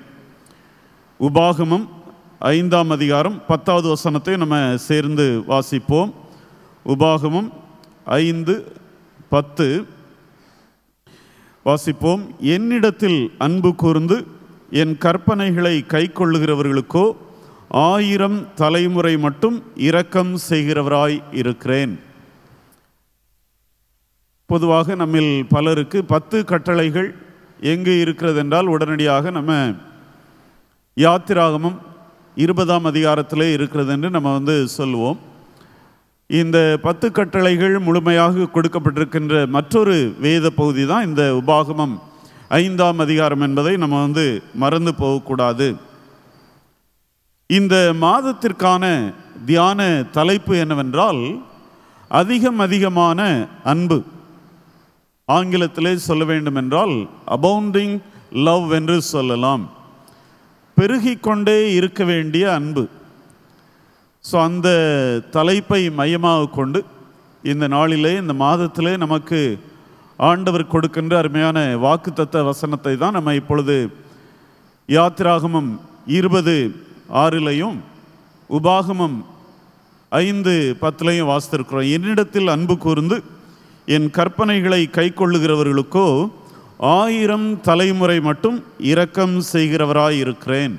உபாகமம் ஐந்தாம் அதிகாரம் பத்தாவது வசனத்தை நம்ம சேர்ந்து வாசிப்போம் உபாகமம் ஐந்து பத்து வாசிப்போம் என்னிடத்தில் அன்பு கூர்ந்து என் கற்பனைகளை கைக்கொள்ளுகிறவர்களுக்கோ ஆயிரம் தலைமுறை மட்டும் இரக்கம் செய்கிறவராய் இருக்கிறேன் பொதுவாக நம்மில் பலருக்கு பத்து கட்டளைகள் எங்கே இருக்கிறது என்றால் உடனடியாக நம்ம யாத்திராகமம் இருபதாம் அதிகாரத்திலே இருக்கிறது என்று நம்ம வந்து சொல்லுவோம் இந்த பத்து கட்டளைகள் முழுமையாக கொடுக்கப்பட்டிருக்கின்ற மற்றொரு வேத பகுதி தான் இந்த உபாகமம் ஐந்தாம் அதிகாரம் என்பதை நம்ம வந்து மறந்து போகக்கூடாது இந்த மாதத்திற்கான தியான தலைப்பு என்னவென்றால் அதிகம் அதிகமான அன்பு ஆங்கிலத்திலே சொல்ல வேண்டும் என்றால் அபவுண்டிங் லவ் என்று சொல்லலாம் பெருகிக் கொண்டே இருக்க வேண்டிய அன்பு ஸோ அந்த தலைப்பை மையமாக கொண்டு இந்த நாளிலே இந்த மாதத்திலே நமக்கு ஆண்டவர் கொடுக்கின்ற அருமையான வாக்குத்தத்த வசனத்தை தான் நம்ம இப்பொழுது யாத்திராகமம் இருபது ஆறிலையும் உபாகமம் ஐந்து பத்துலையும் வாசித்திருக்கிறோம் என்னிடத்தில் அன்பு கூர்ந்து என் கற்பனைகளை கைக்கொள்ளுகிறவர்களுக்கோ ஆயிரம் தலைமுறை மட்டும் இரக்கம் செய்கிறவராய் இருக்கிறேன்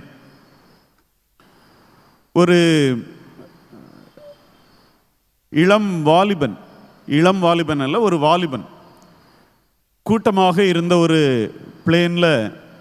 ஒரு இளம் வாலிபன் இளம் வாலிபன் அல்ல ஒரு வாலிபன் கூட்டமாக இருந்த ஒரு பிளேனில்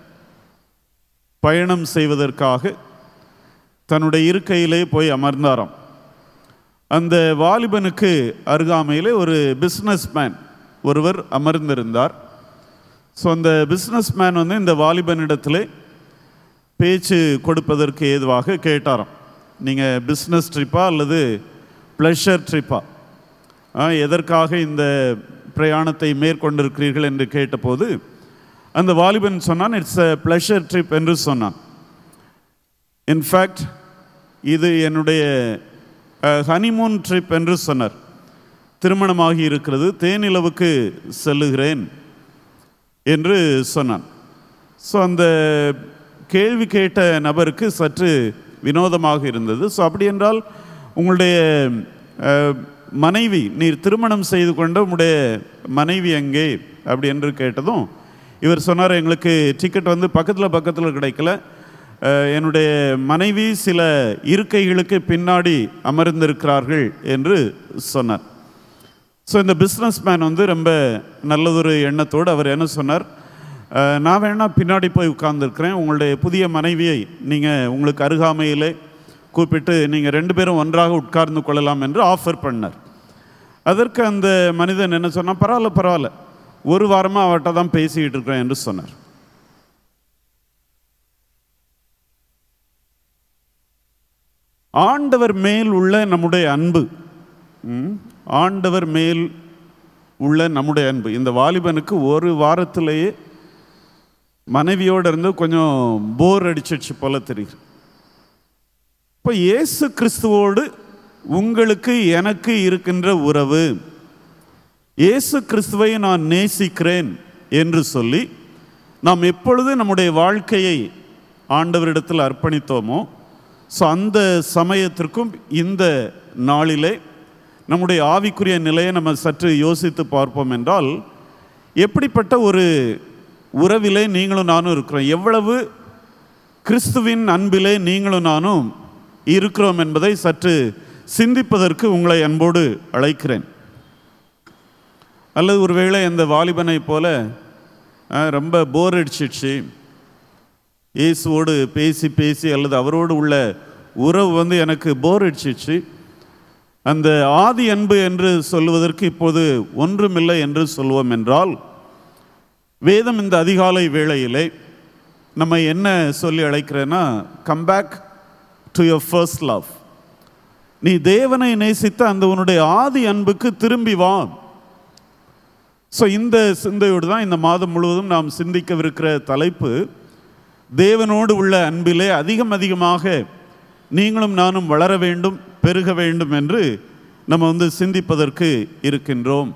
பயணம் செய்வதற்காக தன்னுடைய இருக்கையிலே போய் அமர்ந்தாராம் அந்த வாலிபனுக்கு அருகாமையிலே ஒரு பிஸ்னஸ் மேன் ஒருவர் அமர்ந்திருந்தார் ஸோ அந்த பிஸ்னஸ் மேன் வந்து இந்த வாலிபனிடத்திலே பேச்சு கொடுப்பதற்கு ஏதுவாக கேட்டாராம் நீங்கள் பிஸ்னஸ் ட்ரிப்பா அல்லது ப்ளஷர் ட்ரிப்பா எதற்காக இந்த பிரயாணத்தை மேற்கொண்டிருக்கிறீர்கள் என்று கேட்டபோது அந்த வாலிபன் சொன்னான் இட்ஸ் அ ப்ளஷர் ட்ரிப் என்று சொன்னான் இன்ஃபேக்ட் இது என்னுடைய ஹனிமூன் ட்ரிப் என்று சொன்னார் திருமணமாகி இருக்கிறது தேனிலவுக்கு செல்லுகிறேன் என்று சொன்னான் ஸோ அந்த கேள்வி கேட்ட நபருக்கு சற்று வினோதமாக இருந்தது ஸோ அப்படி என்றால் உங்களுடைய அஹ், மனைவி நீர் திருமணம் செய்து கொண்ட உங்களுடைய மனைவி எங்கே அப்படி என்று கேட்டதும் இவர் சொன்னார் எங்களுக்கு டிக்கெட் வந்து பக்கத்தில் பக்கத்தில் கிடைக்கல அஹ், என்னுடைய மனைவி சில இருக்கைகளுக்கு பின்னாடி அமர்ந்திருக்கிறார்கள் என்று சொன்னார் ஸோ இந்த பிஸ்னஸ் மேன் வந்து ரொம்ப நல்லதொரு எண்ணத்தோடு அவர் என்ன சொன்னார் "அஹ், நான் வேணா பின்னாடி போய் உட்கார்ந்துருக்கிறேன் உங்களுடைய புதிய மனைவியை நீங்கள் உங்களுக்கு அருகாமையிலே கூப்பிட்டு நீங்கள் ரெண்டு பேரும் ஒன்றாக உட்கார்ந்து கொள்ளலாம் என்று ஆஃபர் பண்ணார் அதற்கு அந்த மனிதன் என்ன சொன்னான் பரவாயில்ல பரவாயில்ல ஒரு வாரமாக அவர்கிட்ட தான் பேசிக்கிட்டு இருக்கிறேன் என்று சொன்னார் ஆண்டவர் மேல் உள்ள நம்முடைய அன்பு ம், ஆண்டவர் மேல் உள்ள நம்முடைய அன்பு இந்த வாலிபனுக்கு ஒரு வாரத்திலேயே மனைவியோடு இருந்து கொஞ்சம் போர் அடிச்சிடுச்சு போல தெரியுது இப்போ இயேசு கிறிஸ்துவோடு உங்களுக்கு எனக்கு இருக்கின்ற உறவு இயேசு கிறிஸ்துவை நான் நேசிக்கிறேன் என்று சொல்லி நாம் எப்பொழுது நம்முடைய வாழ்க்கையை ஆண்டவரிடத்தில் அர்ப்பணித்தோமோ ஸோ அந்த சமயத்திற்கும் இந்த நாளிலே நம்முடைய ஆவிக்குரிய நிலையை நம்ம சற்று யோசித்து பார்ப்போம் என்றால் எப்படிப்பட்ட ஒரு உறவிலே நீங்களும் நானும் இருக்கிறோம் எவ்வளவு கிறிஸ்துவின் அன்பிலே நீங்களும் நானும் இருக்கிறோம் என்பதை சற்று சிந்திப்பதற்கு உங்களை அன்போடு அழைக்கிறேன் அல்லது ஒருவேளை அந்த வாலிபனை போல அஹ், ரொம்ப போர் அடிச்சிடுச்சு இயேசுவோடு பேசி பேசி அல்லது அவரோடு உள்ள உறவு வந்து எனக்கு போர் அடிச்சிடுச்சு அந்த ஆதி அன்பு என்று சொல்லுவதற்கு இப்போது ஒன்றுமில்லை என்று சொல்வோம் என்றால் வேதம் இந்த அதிகாலை வேளையிலே நம்ம என்ன சொல்லி அழைக்கிறேன்னா come back to your first love நீ தேவனை நேசித்த அந்த உன்னுடைய ஆதி அன்புக்கு திரும்பி வா ஸோ இந்த சிந்தையோடு தான் இந்த மாதம் முழுவதும் நாம் சிந்திக்கவிருக்கிற தலைப்பு தேவனோடு உள்ள அன்பிலே அதிகம் அதிகமாக நீங்களும் நானும் வளர வேண்டும் பெருக வேண்டும் என்று நம்ம வந்து சிந்திப்பதற்கு இருக்கின்றோம்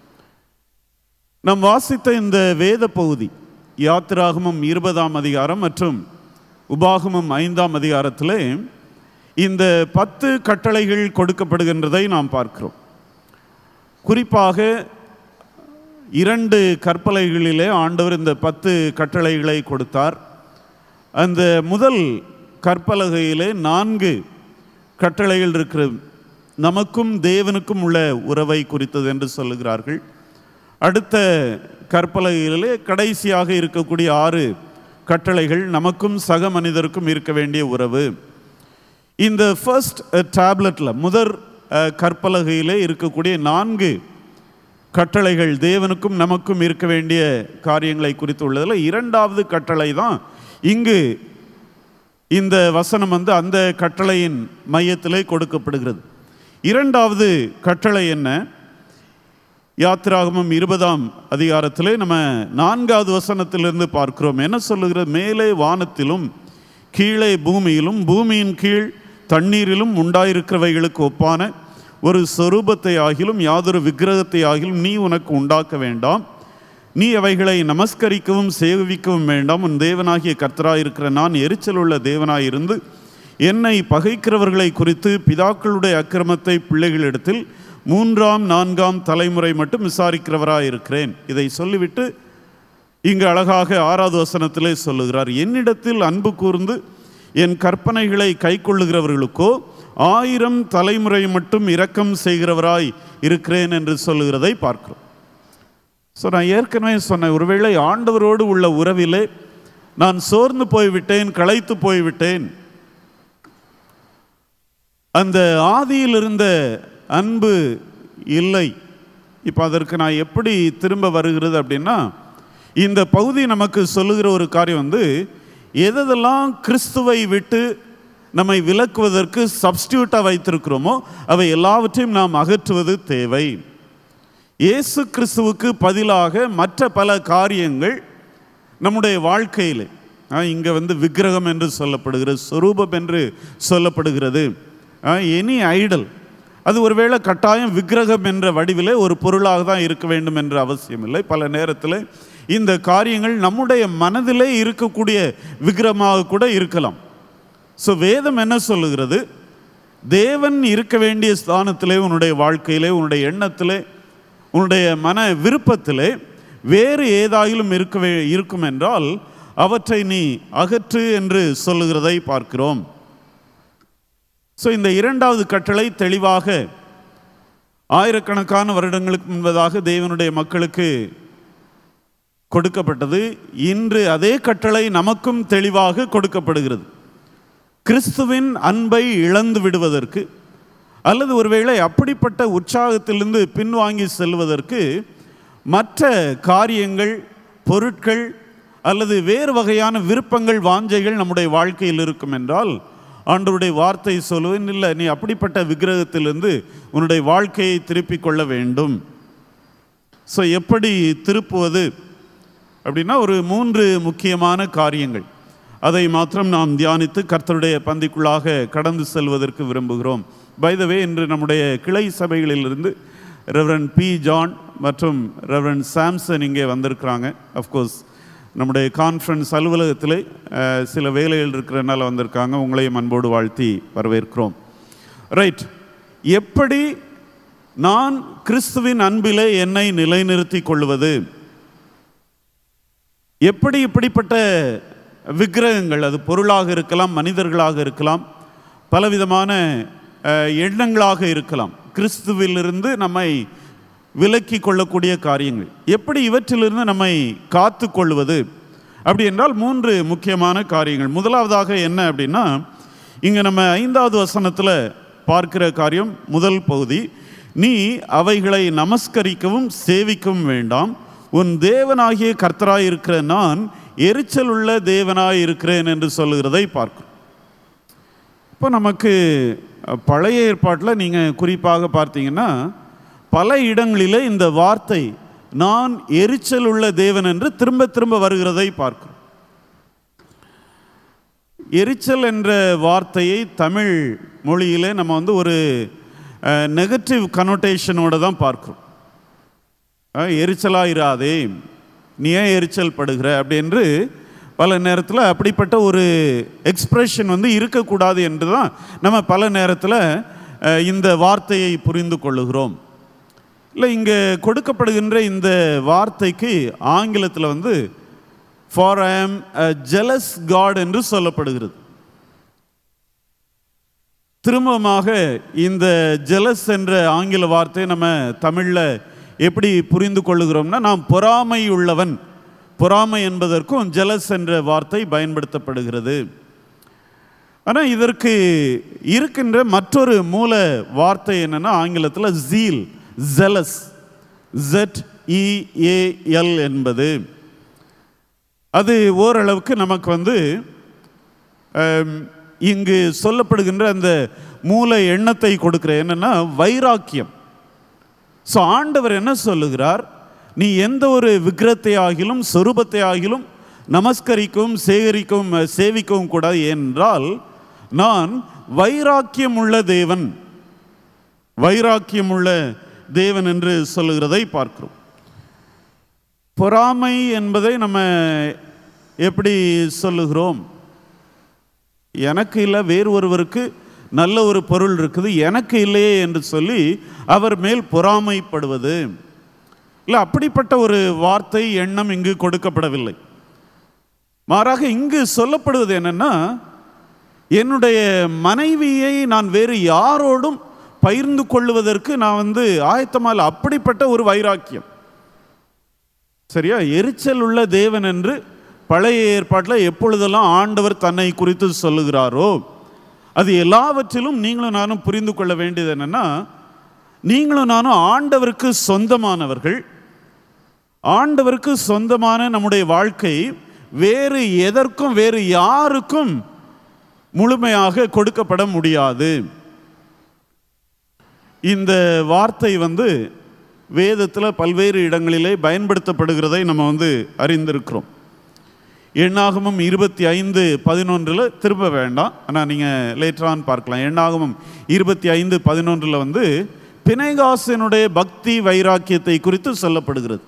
நாம் வாசித்த இந்த வேத பகுதி யாத்திராகமம் இருபதாம் அதிகாரம் மற்றும் உபாகமம் ஐந்தாம் அதிகாரத்திலே இந்த பத்து கட்டளைகள் கொடுக்கப்படுகின்றதை நாம் பார்க்கிறோம் குறிப்பாக இரண்டு கற்பலைகளிலே ஆண்டவர் இந்த பத்து கட்டளைகளை கொடுத்தார் அந்த முதல் கற்பலகையிலே நான்கு கட்டளைகள் இருக்கிறது நமக்கும் தேவனுக்கும் உள்ள உறவை குறித்தது என்று சொல்லுகிறார்கள் அடுத்த கற்பலகையிலே கடைசியாக இருக்கக்கூடிய ஆறு கட்டளைகள் நமக்கும் சக மனிதருக்கும் இருக்க வேண்டிய உறவு இந்த ஃபர்ஸ்ட் டேப்லெட்டில் முதற் அஹ், கற்பலகையிலே இருக்கக்கூடிய நான்கு கட்டளைகள் தேவனுக்கும் நமக்கும் இருக்க வேண்டிய காரியங்களை குறித்து உள்ளதில் இரண்டாவது கட்டளை தான் இங்கு இந்த வசனம் வந்து அந்த கட்டளையின் மையத்திலே கொடுக்கப்படுகிறது இரண்டாவது கட்டளை என்ன யாத்திராகமம் இருபதாம் அதிகாரத்திலே நம்ம நான்காவது வசனத்திலிருந்து பார்க்கிறோம் என்ன சொல்லுகிறது மேலே வானத்திலும் கீழே பூமியிலும் பூமியின் கீழ் தண்ணீரிலும் உண்டாயிருக்கிறவைகளுக்கு ஒப்பான ஒரு சொரூபத்தை ஆகிலும் யாதொரு விக்கிரகத்தை ஆகிலும் நீ உனக்கு உண்டாக்க வேண்டாம் நீ அவைகளை நமஸ்கரிக்கவும் சேவிக்கவும் வேண்டாம் உன் தேவனாகிய கர்த்தராயிருக்கிற நான் எரிச்சல் உள்ள தேவனாயிருந்து என்னை பகைக்கிறவர்களை குறித்து பிதாக்களுடைய அக்கிரமத்தை பிள்ளைகளிடத்தில் மூன்றாம் நான்காம் தலைமுறை மட்டும் விசாரிக்கிறவராய் இருக்கிறேன் இதை சொல்லிவிட்டு இங்கு அழகாக ஆறாவது வசனத்திலே சொல்லுகிறார் என்னிடத்தில் அன்பு கூர்ந்து என் கற்பனைகளை கைக்கொள்ளுகிறவர்களுக்கோ ஆயிரம் தலைமுறை மட்டும் இரக்கம் செய்கிறவராய் இருக்கிறேன் என்று சொல்லுகிறதை பார்க்கிறோம் ஸோ நான் ஏற்கனவே சொன்னேன் ஒருவேளை ஆண்டவரோடு உள்ள உறவிலே நான் சோர்ந்து போய்விட்டேன் களைத்து போய்விட்டேன் அந்த ஆதியில் இருந்த அன்பு இல்லை இப்போ அதற்கு நான் எப்படி திரும்ப வருகிறது அப்படின்னா இந்த பகுதி நமக்கு சொல்லுகிற ஒரு காரியம் வந்து எதெல்லாம் கிறிஸ்துவை விட்டு நம்மை விலக்குவதற்கு சப்ஸ்டியூட்டாக வைத்திருக்கிறோமோ அவை எல்லாவற்றையும் நாம் அகற்றுவது தேவை இயேசு கிறிஸ்துவுக்கு பதிலாக மற்ற பல காரியங்கள் நம்முடைய வாழ்க்கையில் இங்கே வந்து விக்கிரகம் என்று சொல்லப்படுகிறது சொரூபம் என்று சொல்லப்படுகிறது எனி ஐடல் அது ஒருவேளை கட்டாயம் விக்கிரகம் என்ற வடிவிலே ஒரு பொருளாக தான் இருக்க வேண்டும் என்ற அவசியம் இல்லை பல நேரத்தில் இந்த காரியங்கள் நம்முடைய மனதிலே இருக்கக்கூடிய விக்கிரமாக கூட இருக்கலாம் ஸோ வேதம் என்ன சொல்லுகிறது தேவன் இருக்க வேண்டிய ஸ்தானத்திலே உன்னுடைய வாழ்க்கையிலே உன்னுடைய எண்ணத்திலே உன்னுடைய மன விருப்பத்திலே வேறு ஏதாயிலும் இருக்கவே இருக்கும் என்றால் அவற்றை நீ அகற்று என்று சொல்லுகிறதை பார்க்கிறோம் ஸோ இந்த இரண்டாவது கட்டளை தெளிவாக ஆயிரக்கணக்கான வருடங்களுக்கு முன்பதாக தேவனுடைய மக்களுக்கு கொடுக்கப்பட்டது இன்று அதே கட்டளை நமக்கும் தெளிவாக கொடுக்கப்படுகிறது கிறிஸ்துவின் அன்பை இழந்து விடுவதற்கு அல்லது ஒருவேளை அப்படிப்பட்ட உற்சாகத்திலிருந்து பின்வாங்கி செல்வதற்கு மற்ற காரியங்கள் பொருட்கள் அல்லது வேறு வகையான விருப்பங்கள் வாஞ்சைகள் நம்முடைய வாழ்க்கையில் இருக்கும் என்றால் ஆண்டவருடைய வார்த்தை சொல்லுவேன் இல்லை நீ அப்படிப்பட்ட விக்கிரகத்திலிருந்து உன்னுடைய வாழ்க்கையை திருப்பிக் கொள்ள வேண்டும் ஸோ எப்படி திருப்புவது அப்படின்னா ஒரு மூன்று முக்கியமான காரியங்கள் அதை மாத்திரம் நாம் தியானித்து கர்த்தருடைய பந்திக்குள்ளாக கடந்து செல்வதற்கு விரும்புகிறோம் பைதவே இன்று நம்முடைய கிளை சபைகளிலிருந்து ரெவரன் பி ஜான் மற்றும் ரெவரன் சாம்சன் இங்கே வந்திருக்கிறாங்க அஃப்கோர்ஸ் நம்முடைய கான்ஃபரன்ஸ் அலுவலகத்தில் அஹ், சில வேலைகள் இருக்கிறனால வந்திருக்காங்க உங்களையும் அன்போடு வாழ்த்தி வரவேற்கிறோம் ரைட் எப்படி நான் கிறிஸ்துவின் அன்பிலே என்னை நிலைநிறுத்திக் கொள்வது எப்படி இப்படிப்பட்ட விக்கிரகங்கள் அது பொருளாக இருக்கலாம் மனிதர்களாக இருக்கலாம் பலவிதமான அஹ், எண்ணங்களாக இருக்கலாம் கிறிஸ்துவிலிருந்து நம்மை விலக்கி கொள்ளக்கூடிய காரியங்கள் எப்படி இவற்றிலிருந்து நம்மை காத்து கொள்வது அப்படி என்றால் மூன்று முக்கியமான காரியங்கள் முதலாவதாக என்ன அப்படின்னா இங்கே நம்ம ஐந்தாவது வசனத்தில் பார்க்கிற காரியம் முதல் பகுதி நீ அவைகளை நமஸ்கரிக்கவும் சேவிக்கவும் வேண்டாம் உன் தேவனாகிய கர்த்தராய் இருக்கிற நான் எரிச்சல் உள்ள தேவனாய் இருக்கிறேன் என்று சொல்லுகிறதை பார்க்கிறோம் இப்போ நமக்கு அஹ், பழைய ஏற்பாட்டில் நீங்கள் குறிப்பாக பார்த்தீங்கன்னா பல இடங்களிலே இந்த வார்த்தை நான் எரிச்சல் உள்ள தேவன் என்று திரும்ப திரும்ப வருகிறதை பார்க்கிறோம் எரிச்சல் என்ற வார்த்தையை தமிழ் மொழியிலே நம்ம வந்து ஒரு நெகட்டிவ் கனோட்டேஷனோட தான் பார்க்கிறோம் அஹ், எரிச்சலா இராதே நீ ஏன் எரிச்சல் படுகிற அப்படி என்று பல நேரத்தில் அப்படிப்பட்ட ஒரு எக்ஸ்பிரஷன் வந்து இருக்கக்கூடாது என்று தான் நம்ம பல நேரத்தில் அஹ், இந்த வார்த்தையை புரிந்து கொள்ளுகிறோம் இல்லை இங்கே கொடுக்கப்படுகின்ற இந்த வார்த்தைக்கு ஆங்கிலத்தில் வந்து ஃபார் ஐ ஆம் ஜெலஸ் காட் என்று சொல்லப்படுகிறது திரும்பமாக இந்த ஜெலஸ் என்ற ஆங்கில வார்த்தையை நம்ம தமிழில் எப்படி புரிந்து கொள்ளுகிறோம்னா நாம் பொறாமை உள்ளவன் பொறாமை என்பதற்கும் ஜெலஸ் என்ற வார்த்தை பயன்படுத்தப்படுகிறது ஆனால் இதற்கு இருக்கின்ற மற்றொரு மூல வார்த்தை என்னன்னா ஆங்கிலத்தில் ஜீல் ஜெலஸ் ஜெட் இஏஎல் என்பது அது ஓரளவுக்கு நமக்கு வந்து ஆம், இங்கு சொல்லப்படுகின்ற அந்த மூல எண்ணத்தை கொடுக்கிற என்னன்னா வைராக்கியம் ஸோ ஆண்டவர் என்ன சொல்லுகிறார் நீ எந்த ஒரு விக்கிரத்தை ஆகிலும் சொரூபத்தை ஆகிலும் நமஸ்கரிக்கவும் சேகரிக்கவும் அஹ், சேவிக்கவும் கூடாது என்றால் நான் வைராக்கியம் உள்ள தேவன் வைராக்கியம் உள்ள தேவன் என்று சொல்லுகிறதை பார்க்கிறோம் பொறாமை என்பதை நம்ம எப்படி சொல்லுகிறோம் எனக்கு இல்லை வேறு ஒருவருக்கு நல்ல ஒரு பொருள் இருக்குது எனக்கு இல்லையே என்று சொல்லி அவர் மேல் பொறாமைப்படுவது இல்லை அப்படிப்பட்ட ஒரு வார்த்தை எண்ணம் இங்கு கொடுக்கப்படவில்லை மாறாக இங்கு சொல்லப்படுவது என்னன்னா என்னுடைய மனைவியை நான் வேறு யாரோடும் பகிர்ந்து கொள்வதற்கு நான் வந்து ஆயத்தமால அப்படிப்பட்ட ஒரு வைராக்கியம் சரியா எரிச்சல் உள்ள தேவன் என்று பழைய ஏற்பாட்டில் எப்பொழுதெல்லாம் ஆண்டவர் தன்னை குறித்து சொல்லுகிறாரோ அது எல்லாவற்றிலும் நீங்களும் நானும் புரிந்து கொள்ள வேண்டியது என்னன்னா நீங்களும் நானும் ஆண்டவருக்கு சொந்தமானவர்கள் ஆண்டவருக்கு சொந்தமான நம்முடைய வாழ்க்கை வேறு எதற்கும் வேறு யாருக்கும் முழுமையாக கொடுக்கப்பட முடியாது இந்த வார்த்தை வந்து வேதத்தில் பல்வேறு இடங்களிலே பயன்படுத்தப்படுகிறதை நம்ம வந்து அறிந்திருக்கிறோம் எண்ணாகமம் இருபத்தி ஐந்து பதினொன்றில் திரும்ப வேண்டாம் ஆனால் நீங்கள் லேட்டரான் பார்க்கலாம் எண்ணாகமம் இருபத்தி ஐந்து பதினொன்றில் வந்து பிணைகாசனுடைய பக்தி வைராக்கியத்தை குறித்து சொல்லப்படுகிறது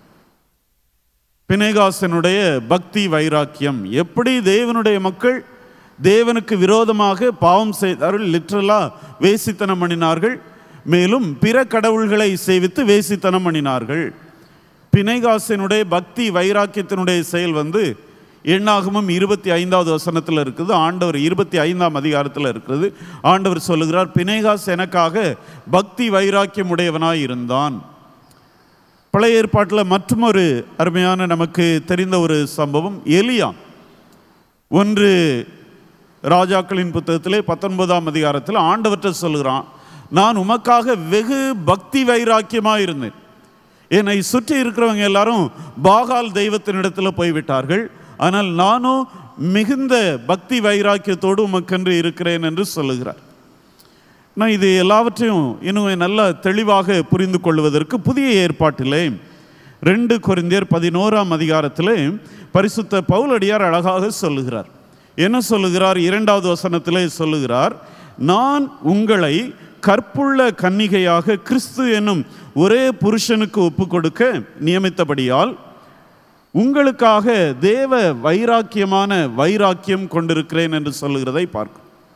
பிணைகாசனுடைய பக்தி வைராக்கியம் எப்படி தேவனுடைய மக்கள் தேவனுக்கு விரோதமாக பாவம் செய்தார்கள் லிட்ரலா வேசித்தனம் பண்ணினார்கள் மேலும் பிற கடவுள்களை சேவித்து வேசித்தனம் பண்ணினார்கள் பிணைகாசனுடைய பக்தி வைராக்கியத்தினுடைய செயல் வந்து எண்ணாகமும் இருபத்தி ஐந்தாவது வசனத்தில் இருக்குது ஆண்டவர் இருபத்தி ஐந்தாம் அதிகாரத்தில் இருக்கிறது ஆண்டவர் சொல்லுகிறார் பிணைகாஸ் எனக்காக பக்தி வைராக்கியம் உடையவனாய் இருந்தான் பழைய ஏற்பாட்டில் மற்றொரு அருமையான நமக்கு தெரிந்த ஒரு சம்பவம் எலியா ஒன்று ராஜாக்களின் புத்தகத்திலே பத்தொன்பதாம் அதிகாரத்தில் ஆண்டவற்றை சொல்லுகிறான் நான் உமக்காக வெகு பக்தி வைராக்கியமாக இருந்தேன் என்னை சுற்றி இருக்கிறவங்க எல்லாரும் பாகால் தெய்வத்தினிடத்தில் போய்விட்டார்கள் ஆனால் நானும் மிகுந்த பக்தி வைராக்கியத்தோடு உமக்கென்று இருக்கிறேன் என்று சொல்லுகிறார் நான் இது எல்லாவற்றையும் இன்னும் நல்லா தெளிவாக புரிந்து கொள்வதற்கு புதிய ஏற்பாட்டிலே ரெண்டு கொரிந்தியர் பதினோராம் அதிகாரத்திலே பரிசுத்த பவுலடியார் அழகாக சொல்லுகிறார் என்ன சொல்லுகிறார் இரண்டாவது வசனத்திலே சொல்லுகிறார் நான் உங்களை கற்புள்ள கன்னிகையாக கிறிஸ்து என்னும் ஒரே புருஷனுக்கு ஒப்பு கொடுக்க நியமித்தபடியால் உங்களுக்காக தேவ வைராக்கியமான வைராக்கியம் கொண்டிருக்கிறேன் என்று சொல்லுகிறதை பார்க்கும்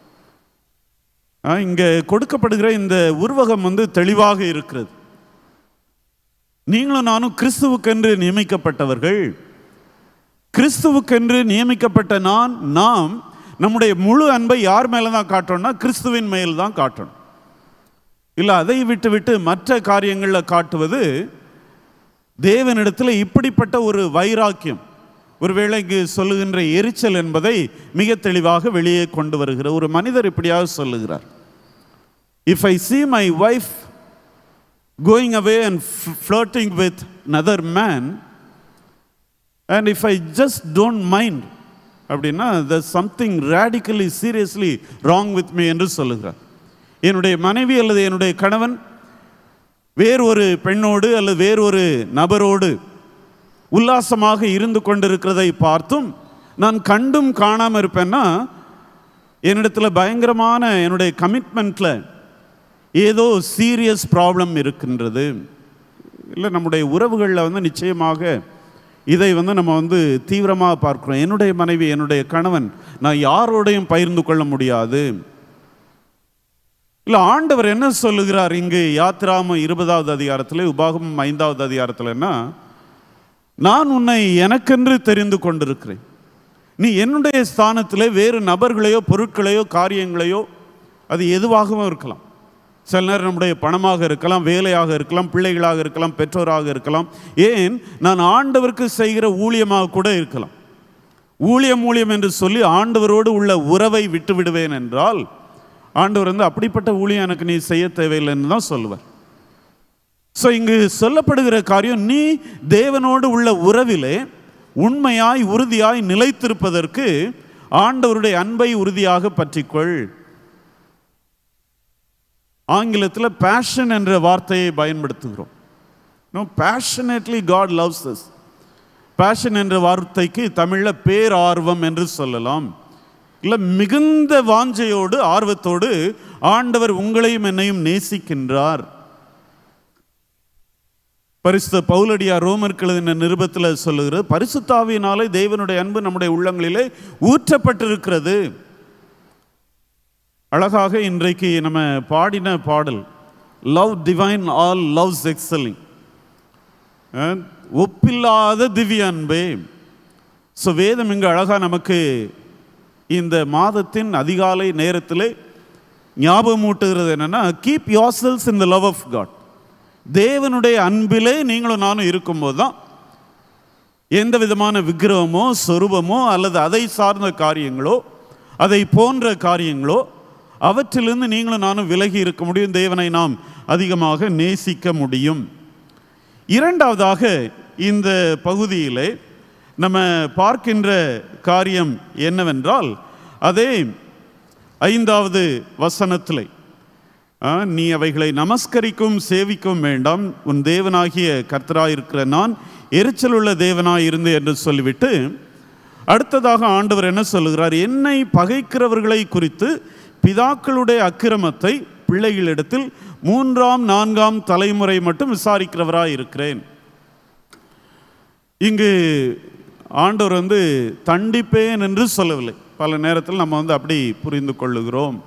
இங்கே கொடுக்கப்படுகிற இந்த உருவகம் வந்து தெளிவாக இருக்கிறது நீங்களும் நானும் கிறிஸ்துவுக்கென்று நியமிக்கப்பட்டவர்கள் கிறிஸ்துவுக்கென்று நியமிக்கப்பட்ட நான் நாம் நம்முடைய முழு அன்பை யார் மேலே தான் காட்டணும்னா கிறிஸ்துவின் மேல் தான் காட்டணும் இல்லை அதை விட்டு விட்டு மற்ற காரியங்களில் காட்டுவது தேவனிடத்தில் இப்படிப்பட்ட ஒரு வைராக்கியம் ஒருவேளை இங்கு சொல்லுகின்ற எரிச்சல் என்பதை மிக தெளிவாக வெளியே கொண்டு வருகிற ஒரு மனிதர் இப்படியாக சொல்லுகிறார் if I see my wife going away and flirting with another man and if I just don't mind அப்படின்னா the something radically seriously wrong with me என்று சொல்லுகிறார் என்னுடைய மனைவி அல்லது என்னுடைய கணவன் வேறொரு பெண்ணோடு அல்லது வேறொரு நபரோடு உல்லாசமாக இருந்து கொண்டிருக்கிறதை பார்த்தும் நான் கண்டும் காணாமல் இருப்பேன்னா என்னிடத்தில் பயங்கரமான என்னுடைய கமிட்மெண்ட்டில் ஏதோ சீரியஸ் ப்ராப்ளம் இருக்கின்றது இல்லை நம்முடைய உறவுகளில் வந்து நிச்சயமாக இதை வந்து நம்ம வந்து தீவிரமாக பார்க்குறோம் என்னுடைய மனைவி என்னுடைய கணவன் நான் யாரோடையும் பகிர்ந்து கொள்ள முடியாது இல்லை ஆண்டவர் என்ன சொல்லுகிறார் இங்கு யாத்ராம இருபதாவது அதிகாரத்தில் உபாகமம் ஐந்தாவது அதிகாரத்தில்னா நான் உன்னை எனக்கென்று தெரிந்து கொண்டிருக்கிறேன் நீ என்னுடைய ஸ்தானத்தில் வேறு நபர்களையோ பொருட்களையோ காரியங்களையோ அது எதுவாகவும் இருக்கலாம் சில நேரம் நம்முடைய பணமாக இருக்கலாம் வேலையாக இருக்கலாம் பிள்ளைகளாக இருக்கலாம் பெற்றோராக இருக்கலாம் ஏன் நான் ஆண்டவருக்கு செய்கிற ஊழியமாக கூட இருக்கலாம் ஊழியம் ஊழியம் என்று சொல்லி ஆண்டவரோடு உள்ள உறவை விட்டு விடுவேன் என்றால் ஆண்டவர் வந்து அப்படிப்பட்ட ஊழியம் எனக்கு நீ செய்ய தேவையில்லைன்னு தான் சொல்லுவார் ஸோ இங்கு சொல்லப்படுகிற காரியம் நீ தேவனோடு உள்ள உறவிலே உண்மையாய் உறுதியாய் நிலைத்திருப்பதற்கு ஆண்டவருடைய அன்பை உறுதியாக பற்றிக்கொள் ஆங்கிலத்தில் பேஷன் என்ற வார்த்தையை பயன்படுத்துகிறோம் no passionately God loves us passion என்ற வார்த்தைக்கு தமிழில் பேரார்வம் என்று சொல்லலாம் இல்லை மிகுந்த வாஞ்சையோடு ஆர்வத்தோடு ஆண்டவர் உங்களையும் என்னையும் நேசிக்கின்றார் பரிசுத்த பவுலடியா ரோமர்கள் என்ற நிருபத்தில் சொல்லுகிறது பரிசுத்தாவியினாலே தேவனுடைய அன்பு நம்முடைய உள்ளங்களிலே ஊற்றப்பட்டிருக்கிறது அழகாக இன்றைக்கு நம்ம பாடின பாடல் love divine all loves excelling ஒப்பில்லாத திவ்ய அன்பே ஸோ வேதம் இங்கு அழகாக நமக்கு இந்த மாதத்தின் அதிகாலை நேரத்தில் ஞாபகமூட்டுகிறது என்னென்னா keep your selves in the love of God தேவனுடைய அன்பிலே நீங்களும் நானும் இருக்கும்போது தான் எந்த விதமான விக்கிரகமோ சொரூபமோ அல்லது அதை சார்ந்த காரியங்களோ அதை போன்ற காரியங்களோ அவற்றிலிருந்து நீங்களும் நானும் விலகி இருக்க முடியும் தேவனை நாம் அதிகமாக நேசிக்க முடியும் இரண்டாவதாக இந்த பகுதியிலே நம்ம பார்க்கின்ற காரியம் என்னவென்றால் அதே ஐந்தாவது வசனத்திலே ஆ, நீ அவைகளை நமஸ்கரிக்கும் சேவிக்கும் வேண்டாம் உன் தேவனாகிய கர்த்தராயிருக்கிற நான் எரிச்சலுள்ள தேவனாய் இருந்து என்று சொல்லிவிட்டு அடுத்ததாக ஆண்டவர் என்ன சொல்லுகிறார் என்னை பகைக்கிறவர்களை குறித்து பிதாக்களுடைய அக்கிரமத்தை பிள்ளைகளிடத்தில் மூன்றாம் நான்காம் தலைமுறை மட்டும் விசாரிக்கிறவராய் இருக்கிறேன் இங்கு ஆண்டவர் வந்து தண்டிப்பேன் என்று சொல்லவில்லை பல நேரத்தில் நம்ம வந்து அப்படி புரிந்து கொள்ளுகிறோம்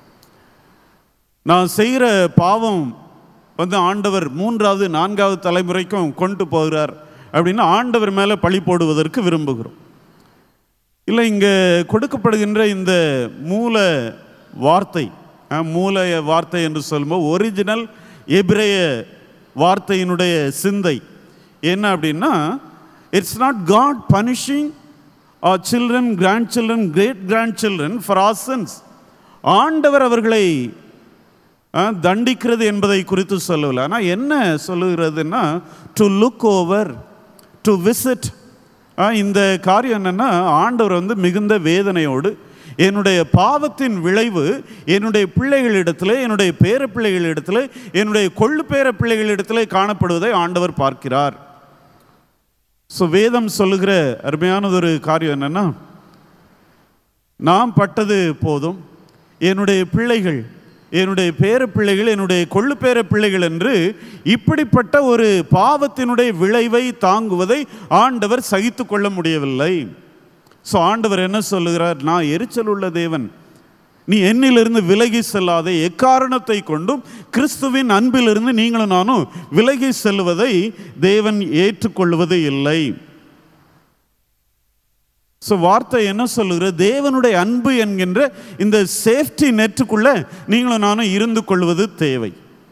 நான் செய்கிற பாவம் வந்து ஆண்டவர் மூன்றாவது நான்காவது தலைமுறைக்கும் கொண்டு போகிறார் அப்படின்னு ஆண்டவர் மேலே பழி போடுவதற்கு விரும்புகிறோம் இல்லை இங்கே கொடுக்கப்படுகின்ற இந்த மூல வார்த்தை அஹ், மூல வார்த்தை என்று சொல்லும்போது ஒரிஜினல் எபிரேய வார்த்தையினுடைய சிந்தை என்ன அப்படின்னா it's not God punishing our children grand children great grand children for ஆசன்ஸ் ஆண்டவர் அவர்களை அஹ், தண்டிக்கிறது என்பதை குறித்து சொல்லவில்லை ஆனால் என்ன சொல்லுகிறதுன்னா to look over to visit இந்த காரியம் என்னன்னா ஆண்டவர் வந்து மிகுந்த வேதனையோடு என்னுடைய பாவத்தின் விளைவு என்னுடைய பிள்ளைகளிடத்தில் என்னுடைய பேர பிள்ளைகளிடத்தில் என்னுடைய கொள்ளு பேர பிள்ளைகளிடத்தில் காணப்படுவதை ஆண்டவர் பார்க்கிறார் ஸோ வேதம் சொல்லுகிற அருமையானதொரு காரியம் என்னன்னா நாம் பட்டது போதும் என்னுடைய பிள்ளைகள் என்னுடைய பேர பிள்ளைகள் என்னுடைய கொள்ளு பேர பிள்ளைகள் என்று இப்படிப்பட்ட ஒரு பாவத்தினுடைய விளைவை தாங்குவதை ஆண்டவர் சகித்து கொள்ள முடியவில்லை ஸோ ஆண்டவர் என்ன சொல்லுகிறார் நான் எரிச்சல் உள்ள தேவன் நீ என்னிலிருந்து விலகி செல்லாத எக்காரணத்தை கொண்டும் கிறிஸ்துவின் அன்பிலிருந்து நீங்களும் நானும் விலகி செல்வதை தேவன் ஏற்றுக்கொள்வது இல்லை ஸோ வார்த்தை என்ன சொல்லுகிறது தேவனுடைய அன்பு என்கின்ற இந்த சேஃப்டி நெட்டுக்குள்ள நீங்களும் நானும் இருந்து கொள்வது தேவை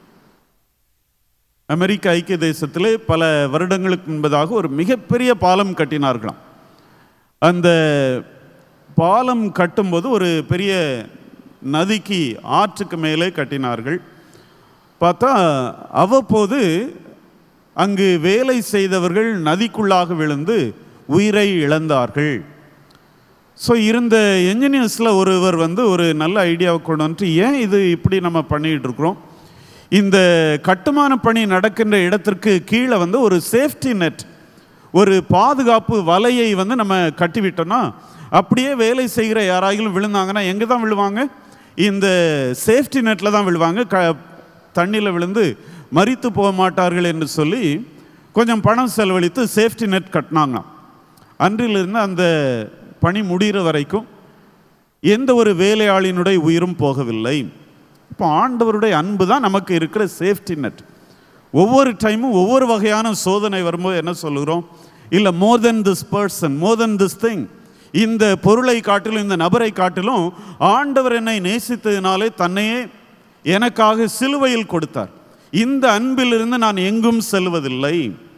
அமெரிக்க ஐக்கிய தேசத்திலே பல வருடங்களுக்கு முன்பதாக ஒரு மிகப்பெரிய பாலம் கட்டினார்களாம் அந்த பாலம் கட்டும்போது ஒரு பெரிய நதிக்கு ஆற்றுக்கு மேலே கட்டினார்கள் பார்த்தா அவ்வப்போது அங்கு வேலை செய்தவர்கள் நதிக்குள்ளாக விழுந்து உயிரை இழந்தார்கள் ஸோ இருந்த என்ஜினியர்ஸில் ஒருவர் வந்து ஒரு நல்ல ஐடியாவை கொண்டு வந்துட்டு ஏன் இது இப்படி நம்ம பண்ணிகிட்டு இருக்கிறோம் இந்த கட்டுமான பணி நடக்கின்ற இடத்திற்கு கீழே வந்து ஒரு சேஃப்டி நெட் ஒரு பாதுகாப்பு வலையை வந்து நம்ம கட்டிவிட்டோம்னா அப்படியே வேலை செய்கிற யாராயிலும் விழுந்தாங்கன்னா எங்கே தான் விழுவாங்க இந்த சேஃப்டி நெட்டில் தான் விழுவாங்க க தண்ணியில் விழுந்து மரித்து போக மாட்டார்கள் என்று சொல்லி கொஞ்சம் பணம் செலவழித்து சேஃப்டி நெட் கட்டினாங்களாம் அன்றிலிருந்து அந்த பணி முடிகிற வரைக்கும் எந்த ஒரு வேலையாளினுடைய உயிரும் போகவில்லை இப்போ ஆண்டவருடைய அன்பு தான் நமக்கு இருக்கிற சேஃப்டி நெட் ஒவ்வொரு டைமும் ஒவ்வொரு வகையான சோதனை வரும்போது என்ன சொல்லுகிறோம் இல்லை more than this person more than this thing இந்த பொருளை காட்டிலும் இந்த நபரை காட்டிலும் ஆண்டவர் என்னை நேசித்ததினாலே தன்னையே எனக்காக சிலுவையில் கொடுத்தார் இந்த அன்பிலிருந்து நான் எங்கும் செல்வதில்லை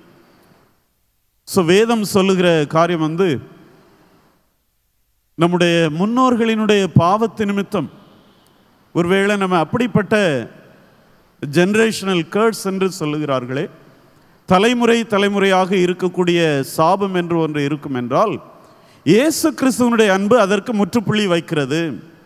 ஸோ வேதம் சொல்லுகிற காரியம் வந்து நம்முடைய முன்னோர்களினுடைய பாவத்து நிமித்தம் ஒருவேளை நம்ம அப்படிப்பட்ட ஜெனரேஷனல் கேர்ட்ஸ் என்று சொல்லுகிறார்களே தலைமுறை தலைமுறையாக இருக்கக்கூடிய சாபம் என்று ஒன்று இருக்கும் என்றால் இயேசு கிறிஸ்துவனுடைய அன்பு அதற்கு முற்றுப்புள்ளி வைக்கிறது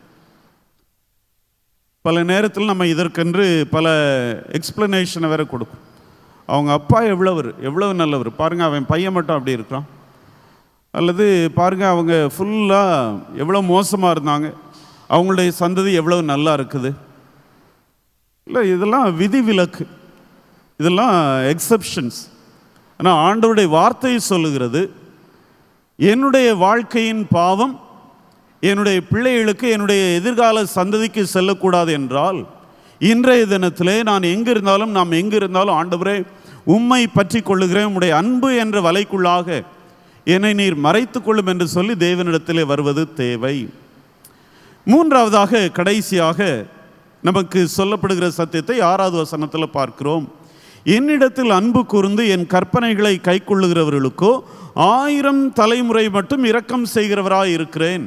பல நேரத்தில் நம்ம இதற்கென்று பல எக்ஸ்பிளனேஷனை வேற கொடுக்கும் அவங்க அப்பா எவ்வளவர் எவ்வளவு நல்லவர் பாருங்க அவன் பையன் மட்டும் அப்படி இருக்கிறான் அல்லது பாருங்க அவங்க ஃபுல்லாக எவ்வளோ மோசமாக இருந்தாங்க அவங்களுடைய சந்ததி எவ்வளவு நல்லா இருக்குது இல்லை இதெல்லாம் விதிவிலக்கு இதெல்லாம் எக்ஸப்ஷன்ஸ் ஆனால் ஆண்டவருடைய வார்த்தை சொல்லுகிறது என்னுடைய வாழ்க்கையின் பாவம் என்னுடைய பிள்ளைகளுக்கு என்னுடைய எதிர்கால சந்ததிக்கு செல்லக்கூடாது என்றால் இன்றைய தினத்திலே நான் எங்கே இருந்தாலும் நாம் எங்கே இருந்தாலும் ஆண்டவரே உம்மை பற்றி கொள்ளுகிறேன் உம்முடைய அன்பு என்ற வலைக்குள்ளாக என்னை நீர் மறைத்து கொள்ளும் என்று சொல்லி தேவனிடத்திலே வருவது தேவை மூன்றாவதாக கடைசியாக நமக்கு சொல்லப்படுகிற சத்தியத்தை ஆறாவது வசனத்தில் பார்க்கிறோம் என்னிடத்தில் அன்பு கூர்ந்து என் கற்பனைகளை கைக்கொள்ளுகிறவர்களுக்கோ ஆயிரம் தலைமுறை மட்டும் இரக்கம் செய்கிறவராய் இருக்கிறேன்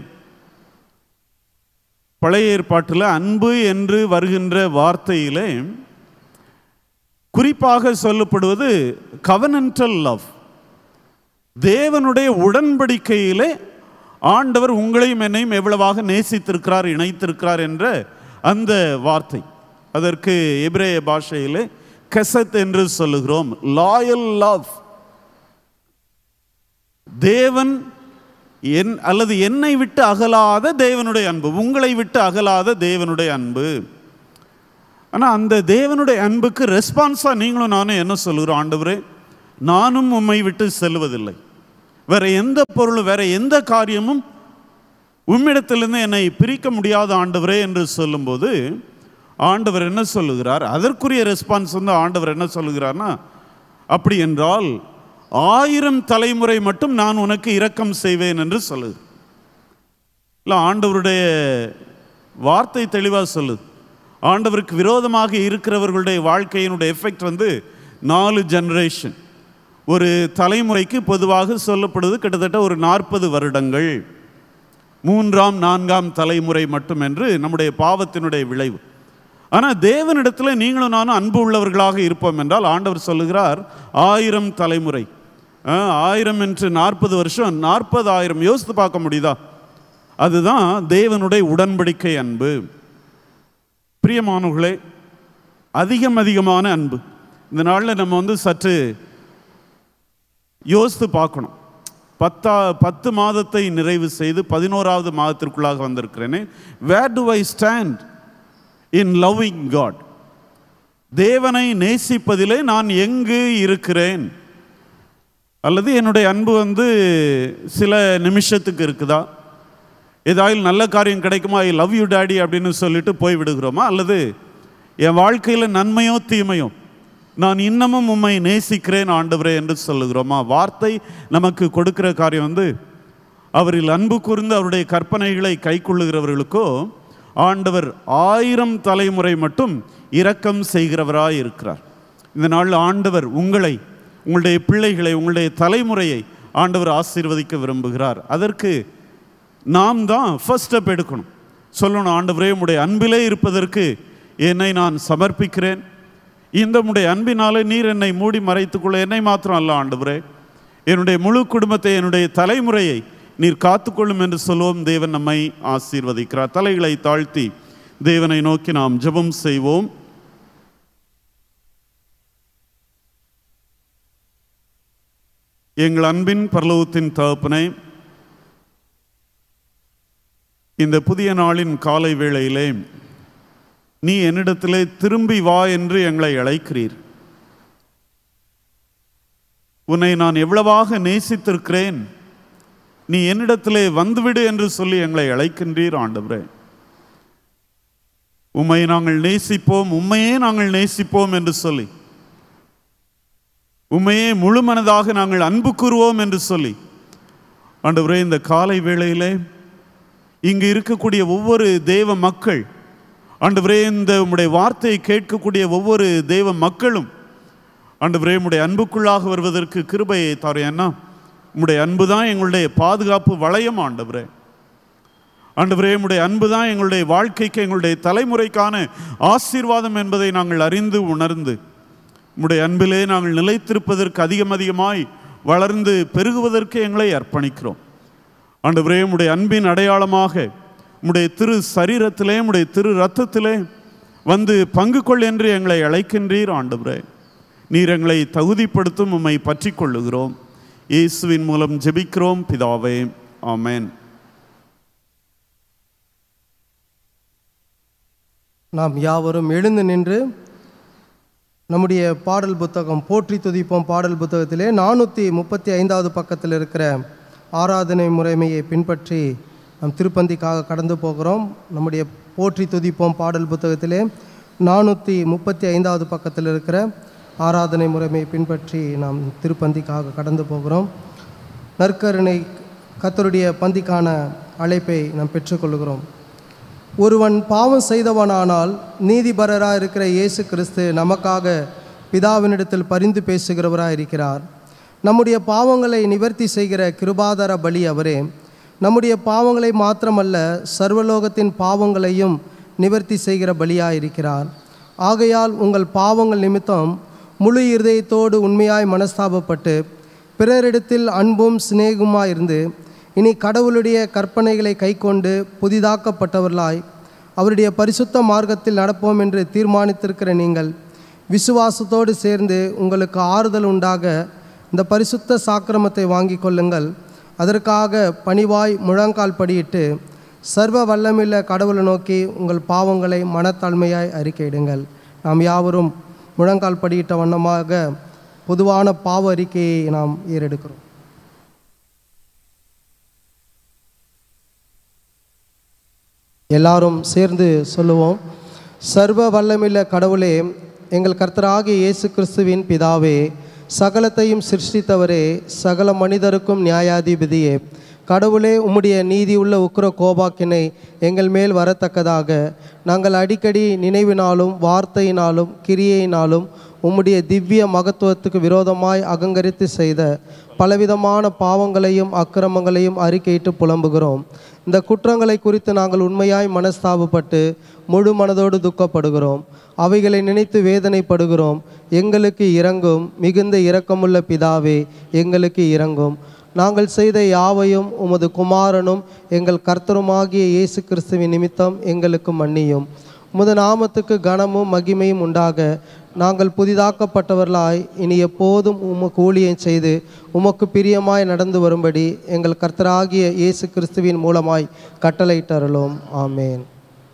பழைய ஏற்பாட்டில் அன்பு என்று வருகின்ற வார்த்தையிலே குறிப்பாக சொல்லப்படுவது கவனன்டல் லவ் தேவனுடைய உடன்படிக்கையிலே ஆண்டவர் உங்களையும் என்னையும் எவ்வளவாக நேசித்திருக்கிறார் இணைத்திருக்கிறார் என்ற அந்த வார்த்தை அதற்கு எபிரேய பாஷையிலே கெசத் என்று சொல்லுகிறோம் லாயல் லவ் தேவன் என் அல்லது என்னை விட்டு அகலாத தேவனுடைய அன்பு உங்களை விட்டு அகலாத தேவனுடைய அன்பு ஆனால் அந்த தேவனுடைய அன்புக்கு ரெஸ்பான்ஸாக நீங்களும் நானும் என்ன சொல்லுகிறோம் ஆண்டவரே நானும் உம்மை விட்டு செல்வதில்லை வேற எந்த பொருளும் வேற எந்த காரியமும் உம்மிடத்திலிருந்து என்னை பிரிக்க முடியாத ஆண்டவரே என்று சொல்லும்போது ஆண்டவர் என்ன சொல்லுகிறார் அதற்குரிய ரெஸ்பான்ஸ் வந்து ஆண்டவர் என்ன சொல்லுகிறார்னா அப்படி என்றால் ஆயிரம் தலைமுறை மட்டும் நான் உனக்கு இரக்கம் செய்வேன் என்று சொல்லுது இல்லை ஆண்டவருடைய வார்த்தை தெளிவாக சொல்லுது ஆண்டவருக்கு விரோதமாக இருக்கிறவர்களுடைய வாழ்க்கையினுடைய எஃபெக்ட் வந்து நாலு ஜெனரேஷன் ஒரு தலைமுறைக்கு பொதுவாக சொல்லப்படுவது கிட்டத்தட்ட ஒரு நாற்பது வருடங்கள் மூன்றாம் நான்காம் தலைமுறை மட்டும் என்று நம்முடைய பாவத்தினுடைய விளைவு ஆனால் தேவனிடத்தில் நீங்களும் நானும் அன்பு உள்ளவர்களாக இருப்போம் என்றால் ஆண்டவர் சொல்லுகிறார் ஆயிரம் தலைமுறை ஆ, ஆயிரம் என்று நாற்பது வருஷம் நாற்பது ஆயிரம் யோசித்து பார்க்க முடியுதா அதுதான் தேவனுடைய உடன்படிக்கை அன்பு பிரியமானவர்களே அதிகம் அதிகமான அன்பு இந்த நாளில் நம்ம வந்து சற்று யோசித்து பார்க்கணும் பத்தா பத்து மாதத்தை நிறைவு செய்து பதினோராவது மாதத்திற்குள்ளாக வந்திருக்கிறேனே where do I stand in loving God தேவனை நேசிப்பதிலே நான் எங்கு இருக்கிறேன் அல்லது என்னுடைய அன்பு வந்து சில நிமிஷத்துக்கு இருக்குதா ஏதாவது நல்ல காரியம் கிடைக்குமா ஐ லவ் யூ டாடி அப்படின்னு சொல்லிட்டு போய் விடுகிறோமா அல்லது என் வாழ்க்கையில் நன்மையோ தீமையோ நான் இன்னமும் உம்மை நேசிக்கிறேன் ஆண்டவரே என்று சொல்லுகிறோமா வார்த்தை நமக்கு கொடுக்கிற காரியம் வந்து அவரில் அன்பு கூர்ந்து அவருடைய கற்பனைகளை கைக்கொள்ளுகிறவர்களுக்கோ ஆண்டவர் ஆயிரம் தலைமுறை மட்டும் இரக்கம் செய்கிறவராய் இருக்கிறார் இந்த நாளில் ஆண்டவர் உங்களை உங்களுடைய பிள்ளைகளை உங்களுடைய தலைமுறையை ஆண்டவர் ஆசீர்வதிக்க விரும்புகிறார் அதற்கு நாம் தான் ஃபர்ஸ்ட் ஸ்டெப் எடுக்கணும் சொல்லணும் ஆண்டவரே உம்முடைய அன்பிலே இருப்பதற்கு என்னை நான் சமர்ப்பிக்கிறேன் இந்த உம்முடைய அன்பினாலே நீர் என்னை மூடி மறைத்துக்கொள்ள என்னை மாத்திரம் அல்ல ஆண்டவரே என்னுடைய முழு குடும்பத்தை என்னுடைய தலைமுறையை நீர் காத்துக்கொள்ளும் என்று சொல்லுவோம் தேவன் நம்மை ஆசீர்வதிக்கிறார் தலைகளை தாழ்த்தி தேவனை நோக்கி நாம் ஜெபம் செய்வோம் எங்கள் அன்பின் பரலோகத்தின் தகப்பனை இந்த புதிய நாளின் காலை வேளையிலே நீ என்னிடத்திலே திரும்பி வா என்று எங்களை அழைக்கிறீர் உன்னை நான் எவ்வளவாக நேசித்திருக்கிறேன் நீ என்னிடத்திலே வந்துவிடு என்று சொல்லி எங்களை அழைக்கின்றீர் ஆண்டவரே உம்மை நாங்கள் நேசிப்போம் உம்மையே நாங்கள் நேசிப்போம் என்று சொல்லி உம்மையே முழு மனதாக நாங்கள் அன்பு கூறுவோம் என்று சொல்லி ஆண்டவரே இந்த காலை வேளையிலே இங்கு இருக்கக்கூடிய ஒவ்வொரு தேவ மக்கள் ஆண்டவரே இந்த உம்முடைய வார்த்தையை கேட்கக்கூடிய ஒவ்வொரு தேவ மக்களும் ஆண்டவரே உம்முடைய அன்புக்குள்ளாக வருவதற்கு கிருபையை தரேன் என்ன உம்முடைய அன்பு தான் எங்களுடைய பாதுகாப்பு வளையம் ஆண்டவரே ஆண்டவரே உம்முடைய அன்பு தான் எங்களுடைய வாழ்க்கைக்கு எங்களுடைய தலைமுறைக்கான ஆசீர்வாதம் என்பதை நாங்கள் அறிந்து உணர்ந்து உம்முடைய அன்பிலே நாங்கள் நிலைத்திருப்பதற்கு அதிகம் அதிகமாய் வளர்ந்து பெருகுவதற்கு எங்களை அர்ப்பணிக்கிறோம் ஆண்டவரே உம்முடைய அன்பின் அடையாளமாக உம்முடைய திரு சரீரத்திலே உம்முடைய திரு ரத்தத்திலே வந்து பங்கு கொள் என்று எங்களை அழைக்கின்றீர் ஆண்டவரே நீர் எங்களை தகுதிப்படுத்தும் உம்மை பற்றி கொள்ளுகிறோம் இயேசுவின் மூலம் ஜெபிக்கிறோம் பிதாவே ஆமென்
நாம் யாவரும் எழுந்து நின்று நம்முடைய பாடல் புத்தகம் போற்றி துதிப்போம் பாடல் புத்தகத்திலே நானூற்றி முப்பத்தி ஐந்தாவது பக்கத்தில் இருக்கிற ஆராதனை முறைமையை பின்பற்றி நம் திருப்பந்திக்காக கடந்து போகிறோம் நம்முடைய போற்றி துதிப்போம் பாடல் புத்தகத்திலே நானூற்றி முப்பத்தி ஐந்தாவது பக்கத்தில் இருக்கிற ஆராதனை முறைமை பின்பற்றி நாம் திருப்பந்திக்காக கடந்து போகிறோம் நற்கருணை கத்தருடைய பந்திக்கான அழைப்பை நாம் பெற்றுக்கொள்கிறோம் ஒருவன் பாவம் செய்தவனானால் நீதிபரராக இருக்கிற இயேசு கிறிஸ்து நமக்காக பிதாவினிடத்தில் பரிந்து பேசுகிறவராக இருக்கிறார் நம்முடைய பாவங்களை நிவர்த்தி செய்கிற கிருபாதார பலி அவரே நம்முடைய பாவங்களை மாத்திரமல்ல சர்வலோகத்தின் பாவங்களையும் நிவர்த்தி செய்கிற பலியாக இருக்கிறார் ஆகையால் உங்கள் பாவங்கள் நிமித்தம் முழு இருதயத்தோடு உண்மையாய் மனஸ்தாபப்பட்டு பிறரிடத்தில் அன்பும் சிநேகமாய் இருந்து இனி கடவுளுடைய கற்பனைகளை கைக்கொண்டு புதிதாக்கப்பட்டவர்களாய் அவருடைய பரிசுத்த மார்க்கத்தில் நடப்போம் என்று தீர்மானித்திருக்கிற நீங்கள் விசுவாசத்தோடு சேர்ந்து உங்களுக்கு ஆறுதல் உண்டாக இந்த பரிசுத்த சாக்கிரமத்தை வாங்கி கொள்ளுங்கள் அதற்காக பணிவாய் முழங்கால் படியிட்டு சர்வ வல்லமில்ல கடவுளை நோக்கி உங்கள் பாவங்களை மனத்தாழ்மையாய் அறிக்கையிடுங்கள் நாம் யாவரும் முழங்கால் படியிட்ட வண்ணமாக பொதுவான பாவ அறிக்கையை நாம் ஏறெடுக்கிறோம் எல்லாரும் சேர்ந்து சொல்லுவோம் சர்வ வல்லமில்ல கடவுளே எங்கள் கர்த்தராகிய இயேசு கிறிஸ்துவின் பிதாவே சகலத்தையும் சிருஷ்டித்தவரே சகல மனிதருக்கும் நியாயாதிபதியே கடவுளே உம்முடைய நீதியுள்ள உக்கிர கோபாக்கினை எங்கள் மேல் வரத்தக்கதாக நாங்கள் அடிக்கடி நினைவினாலும் வார்த்தையினாலும் கிரியையினாலும் உம்முடைய திவ்ய மகத்துவத்துக்கு விரோதமாய் அகங்கரித்து செய்த பலவிதமான பாவங்களையும் அக்கிரமங்களையும் அறிக்கையிட்டு புலம்புகிறோம் இந்த குற்றங்களை குறித்து நாங்கள் உண்மையாய் மனஸ்தாபப்பட்டு முழு மனதோடு துக்கப்படுகிறோம் அவைகளை நினைத்து வேதனைப்படுகிறோம் எங்களுக்கு இறங்கும் மிகுந்த இரக்கமுள்ள பிதாவே எங்களுக்கு இறங்கும் நாங்கள் செய்த யாவையும் உமது குமாரனும் எங்கள் கர்த்தருமாகிய இயேசு கிறிஸ்துவின் நிமித்தம் எங்களுக்கு மன்னியும் உமது நாமத்துக்கு கனமும் மகிமையும் உண்டாக நாங்கள் புதிதாக்கப்பட்டவர்களாய் இனி எப்போதும் உமக்கு ஊழியம் செய்து உமக்கு பிரியமாய் நடந்து வரும்படி எங்கள் கர்த்தராகிய இயேசு கிறிஸ்துவின் மூலமாய் கட்டளையிட்டருளோம் ஆமேன்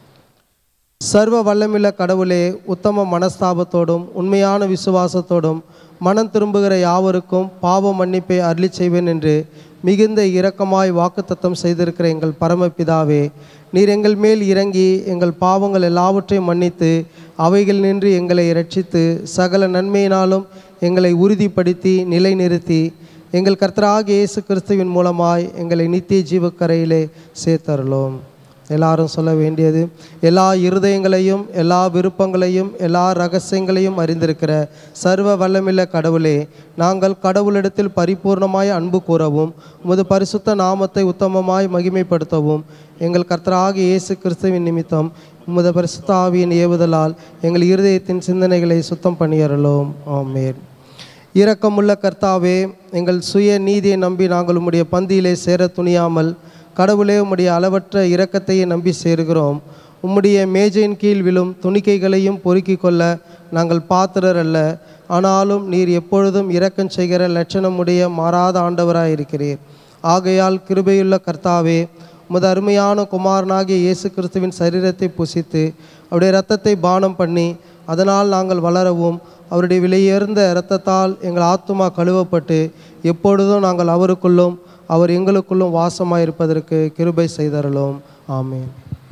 சர்வ வல்லமில்ல கடவுளே உத்தம மனஸ்தாபத்தோடும் உண்மையான விசுவாசத்தோடும் மனம் திரும்புகிற யாவருக்கும் பாவ மன்னிப்பை அருளி செய்வேன் என்று மிகுந்த இரக்கமாய் வாக்குத்தத்தம் செய்திருக்கிற எங்கள் பரமபிதாவே நீர் எங்கள் மேல் இறங்கி எங்கள் பாவங்கள் எல்லாவற்றையும் மன்னித்து அவைகள் நின்று எங்களை இரட்சித்து சகல நன்மையினாலும் எங்களை உறுதிப்படுத்தி நிலைநிறுத்தி எங்கள் கர்த்தராகிய இயேசு கிறிஸ்துவின் மூலமாய் எங்களை நித்திய ஜீவக்கரையிலே சேர்த்தருளோம் எல்லாரும் சொல்ல வேண்டியது எல்லா இருதயங்களையும் எல்லா விருப்பங்களையும் எல்லா ரகசியங்களையும் அறிந்திருக்கிற சர்வ வல்லமில்ல கடவுளே நாங்கள் கடவுளிடத்தில் பரிபூர்ணமாய் அன்பு கூறவும் உமது பரிசுத்த நாமத்தை உத்தமமாய் மகிமைப்படுத்தவும் எங்கள் கர்த்தராகிய இயேசு கிறிஸ்துவின் நிமித்தம் உமது பரிசுத்த ஆவியின் ஏவுதலால் எங்கள் இருதயத்தின் சிந்தனைகளை சுத்தம் பண்ணியறலோம் ஆமேன் இரக்கமுள்ள கர்த்தாவே எங்கள் சுய நீதியை நம்பி நாங்கள் உம்முடைய பந்தியிலே சேர துணியாமல் கடவுளே உம்முடைய அளவற்ற இரக்கத்தையே நம்பி சேருகிறோம் உம்முடைய மேஜையின் கீழ் விழும் துணிக்கைகளையும் பொறுக்கிக் கொள்ள நாங்கள் பாத்திரர் அல்ல ஆனாலும் நீர் எப்பொழுதும் இரக்கம் செய்கிற லட்சணமுடைய மாறாத ஆண்டவராய் இருக்கிறீர் ஆகையால் கிருபையுள்ள கர்த்தாவே உமது அருமையான குமாரனாகிய இயேசு கிறிஸ்துவின் சரீரத்தை புசித்து அவருடைய இரத்தத்தை பானம் பண்ணி அதனால் நாங்கள் வளரவும் அவருடைய விலையுயர்ந்த இரத்தத்தால் எங்கள் ஆத்துமா கழுவப்பட்டு எப்பொழுதும் நாங்கள் அவருக்குள்ளும் அவர் எங்களுக்குள்ளும் வாசமாயிருப்பதற்கு கிருபை செய்தருளோம் ஆமென்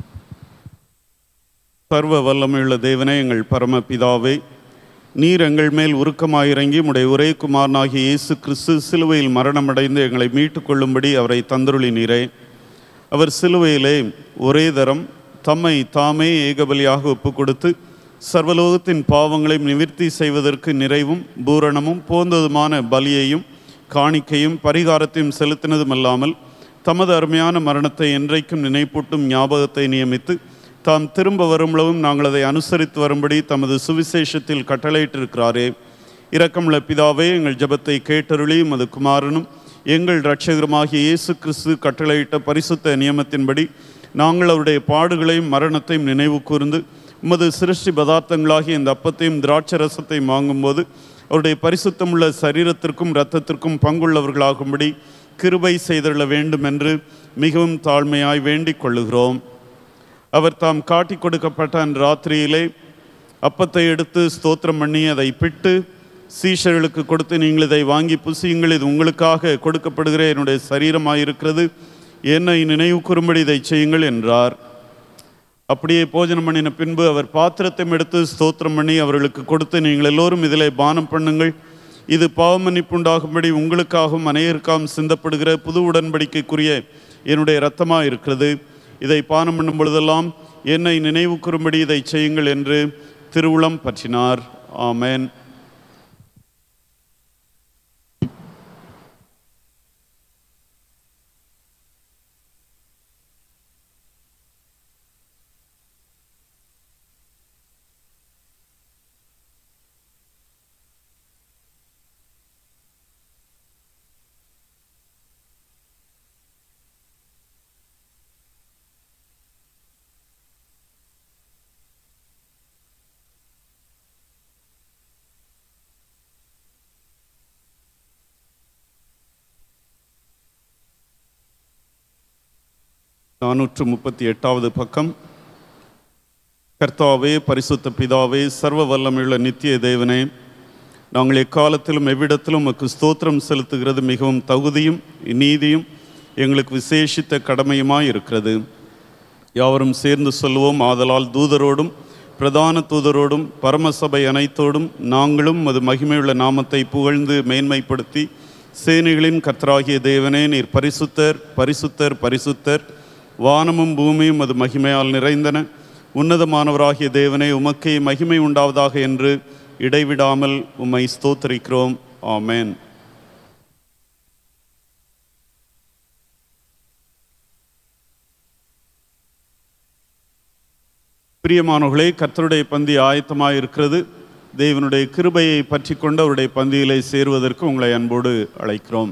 சர்வ வல்லமையுள்ள தேவனே எங்கள் பரமபிதாவே நீர் எங்கள் மேல் உருக்கமாயிறங்கி உடைய ஒரே குமாரனாகிய இயேசு கிறிஸ்து சிலுவையில் மரணமடைந்து எங்களை மீட்டுக் கொள்ளும்படி அவரை தந்துருளினீரே அவர் சிலுவையிலே ஒரே தரம் தம்மை தாமே ஏகபலியாக ஒப்புக் கொடுத்து சர்வலோகத்தின் பாவங்களையும் நிவிர்த்தி செய்வதற்கு நிறைவும் பூரணமும் போந்ததுமான பலியையும் காணிக்கையும் பரிகாரத்தையும் செலுத்தினதுமல்லாமல் தமது அருமையான மரணத்தை என்றைக்கும் நினைப்பூட்டும் ஞாபகத்தை நியமித்து தாம் திரும்ப வரும்பளவும் நாங்கள் அதை அனுசரித்து வரும்படி தமது சுவிசேஷத்தில் கட்டளையிட்டிருக்கிறாரே இரக்கமுள்ள பிதாவே எங்கள் ஜெபத்தை கேட்டருளி உமது குமாரனும் எங்கள் இரட்சகருமாகிய இயேசு கிறிஸ்து கட்டளையிட்ட பரிசுத்த நியமத்தின்படி நாங்கள் அவருடைய பாடுகளையும் மரணத்தையும் நினைவு கூர்ந்து உமது சிருஷ்டி பதார்த்தங்களாகிய இந்த அப்பத்தையும் திராட்சை ரசத்தையும் வாங்கும்போது அவருடைய பரிசுத்தமுள்ள சரீரத்திற்கும் இரத்தத்திற்கும் பங்குள்ளவர்களாகும்படி கிருபை செய்தருள வேண்டும் என்று மிகவும் தாழ்மையாய் வேண்டிக் கொள்ளுகிறோம் அவர் தாம் காட்டி கொடுக்கப்பட்ட அன்று ராத்திரியிலே அப்பத்தை எடுத்து ஸ்தோத்திரம் பண்ணி அதை பிட்டு சீஷர்களுக்கு கொடுத்து நீங்கள் இதை வாங்கி புசியுங்கள் இது உங்களுக்காக கொடுக்கப்படுகிற என்னுடைய சரீரமாயிருக்கிறது என்னை நினைவு கூறும்படி இதை செய்யுங்கள் என்றார் அப்படியே போஜனம் பண்ணின பின்பு அவர் பாத்திரத்தை எடுத்து ஸ்தோத்திரம் பண்ணி அவர்களுக்கு கொடுத்து நீங்கள் எல்லோரும் இதிலே பானம் பண்ணுங்கள் இது பாவமன்னிப்புண்டாகும்படி உங்களுக்காகவும் அநேகருக்காகவும் சிந்தப்படுகிற புது உடன்படிக்கைக்குரிய என்னுடைய இரத்தமாக இருக்கிறது இதை பானம் பண்ணும் பொழுதெல்லாம் என்னை நினைவு கூறும்படி இதை செய்யுங்கள் என்று திருவுளம் பற்றினார் ஆமென் நானூற்று முப்பத்தி எட்டாவது பக்கம் கர்த்தாவே பரிசுத்த பிதாவே சர்வ வல்லமையுள்ள நித்திய தேவனே நாங்கள் எக்காலத்திலும் எவ்விடத்திலும் உமக்கு ஸ்தோத்திரம் செலுத்துகிறது மிகவும் தகுதியும் நீதியும் எங்களுக்கு விசேஷித்த கடமையுமாய் இருக்கிறது யாவரும் சேர்ந்து சொல்லுவோம் ஆதலால் தூதரோடும் பிரதான தூதரோடும் பரமசபை அனைத்தோடும் நாங்களும் அது மகிமையுள்ள நாமத்தை புகழ்ந்து மேன்மைப்படுத்தி சேனைகளின் கர்த்தராகிய தேவனே நீர் பரிசுத்தர் பரிசுத்தர் பரிசுத்தர் வானமும் பூமியும் அது மகிமையால் நிறைந்தன உன்னதமானவராகிய தேவனே உமக்கே மகிமை உண்டாவதாக என்று இடைவிடாமல் உம்மை ஸ்தோத்தரிக்கிறோம் ஆமென் பிரியமானவர்களே கர்த்தருடைய பந்தி ஆயத்தமாக இருக்கிறது தேவனுடைய கிருபையை பற்றி கொண்டு அவருடைய பந்தியிலே சேருவதற்கு உங்களை அன்போடு அழைக்கிறோம்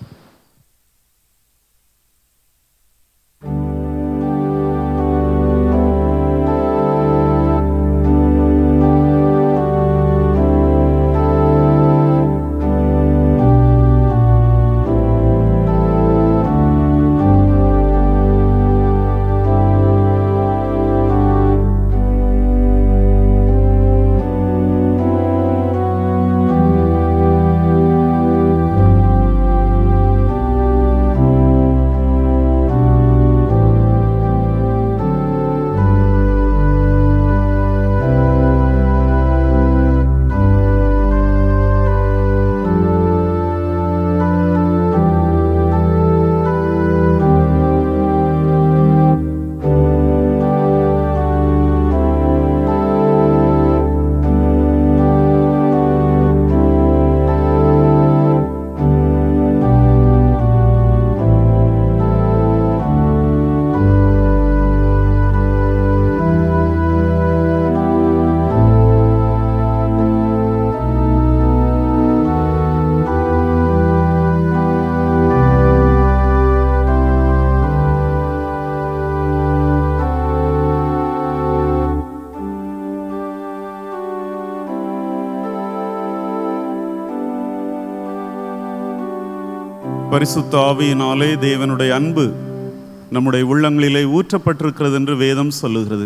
பரிசுத்த ஆவியினாலே தேவனுடைய அன்பு நம்முடைய உள்ளங்களிலே ஊற்றப்பட்டிருக்கிறது என்று வேதம் சொல்லுகிறது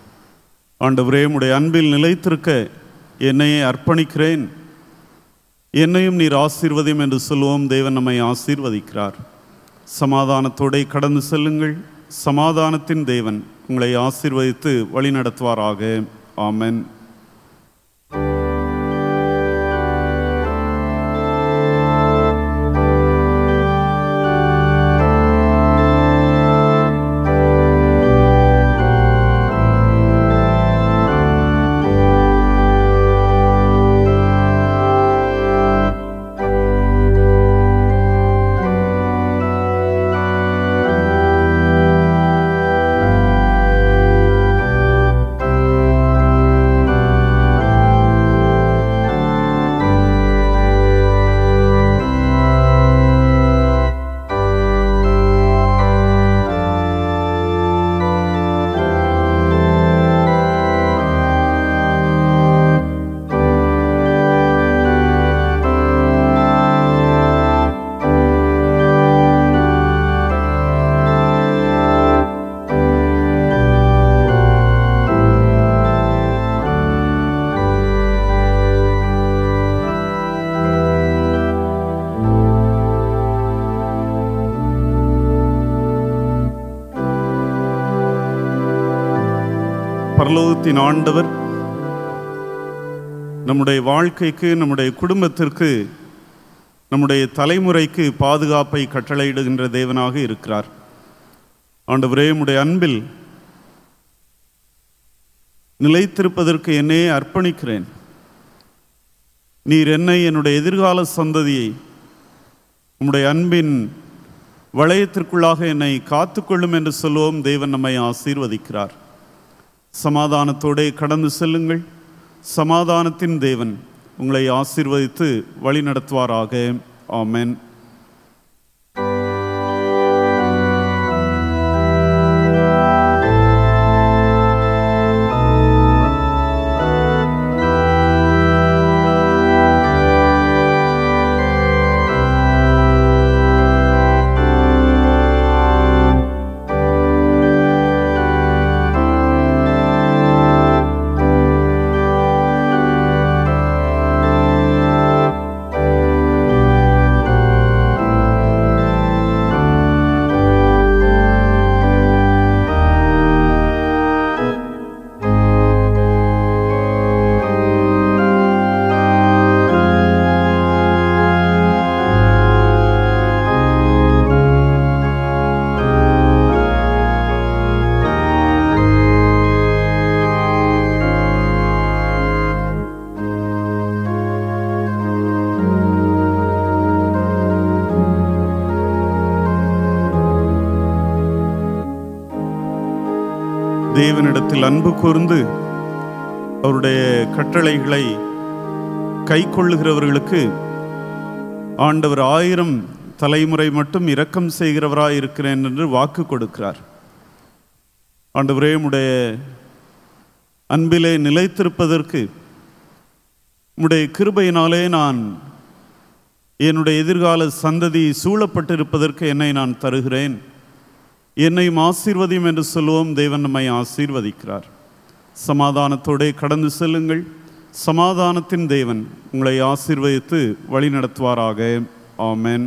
ஆண்டவரே உடைய அன்பில் நிலைத்திருக்க என்னையே அர்ப்பணிக்கிறேன் என்னையும் நீர் ஆசீர்வதியும் என்று சொல்லுவோம் தேவன் நம்மை ஆசீர்வதிக்கிறார் சமாதானத்தோടെ கடந்து செல்லுங்கள் சமாதானத்தின் தேவன் உங்களை ஆசீர்வதித்து வழிநடத்துவாராக ஆமென்
ஆ
பரலோகத்தின் ஆண்டவர் நம்முடைய வாழ்க்கைக்கு நம்முடைய குடும்பத்திற்கு நம்முடைய தலைமுறைக்கு பாதுகாப்பை கட்டளையிடுகின்ற தேவனாக இருக்கிறார் ஆண்டவரே உம்முடைய அன்பில் நிலைத்திருப்பதற்கு என்னையே அர்ப்பணிக்கிறேன் நீர் என்னை என்னுடைய எதிர்கால சந்ததியை உம்முடைய அன்பின் வளையத்திற்குள்ளாக என்னை காத்துக்கொள்ளும் என்று சொல்லுவோம் தேவன் நம்மை ஆசீர்வதிக்கிறார் சமாதானத்தோடே கடந்து செல்லுங்கள் சமாதானத்தின் தேவன் உங்களை ஆசீர்வதித்து வழி நடத்துவாராக ஆமென் தேவனிடத்தில் அன்பு கூர்ந்து அவருடைய கட்டளைகளை கை கொள்ளுகிறவர்களுக்கு ஆண்டவர் ஆயிரம் தலைமுறை மட்டும் இரக்கம் செய்கிறவராய் இருக்கிறேன் என்று வாக்கு கொடுக்கிறார் ஆண்டவரே உம்முடைய அன்பிலே நிலைத்திருப்பதற்கு உம்முடைய கிருபையினாலே நான் என்னுடைய எதிர்கால சந்ததி சூழப்பட்டிருப்பதற்கு என்னை நான் தருகிறேன் என்னையும் ஆசீர்வதியும் என்று சொல்லுவோம் தேவன் நம்மை ஆசீர்வதிக்கிறார் சமாதானத்தோடே கடந்து செல்லுங்கள் சமாதானத்தின் தேவன் உங்களை ஆசீர்வதித்து வழி நடத்துவாராக ஆமென்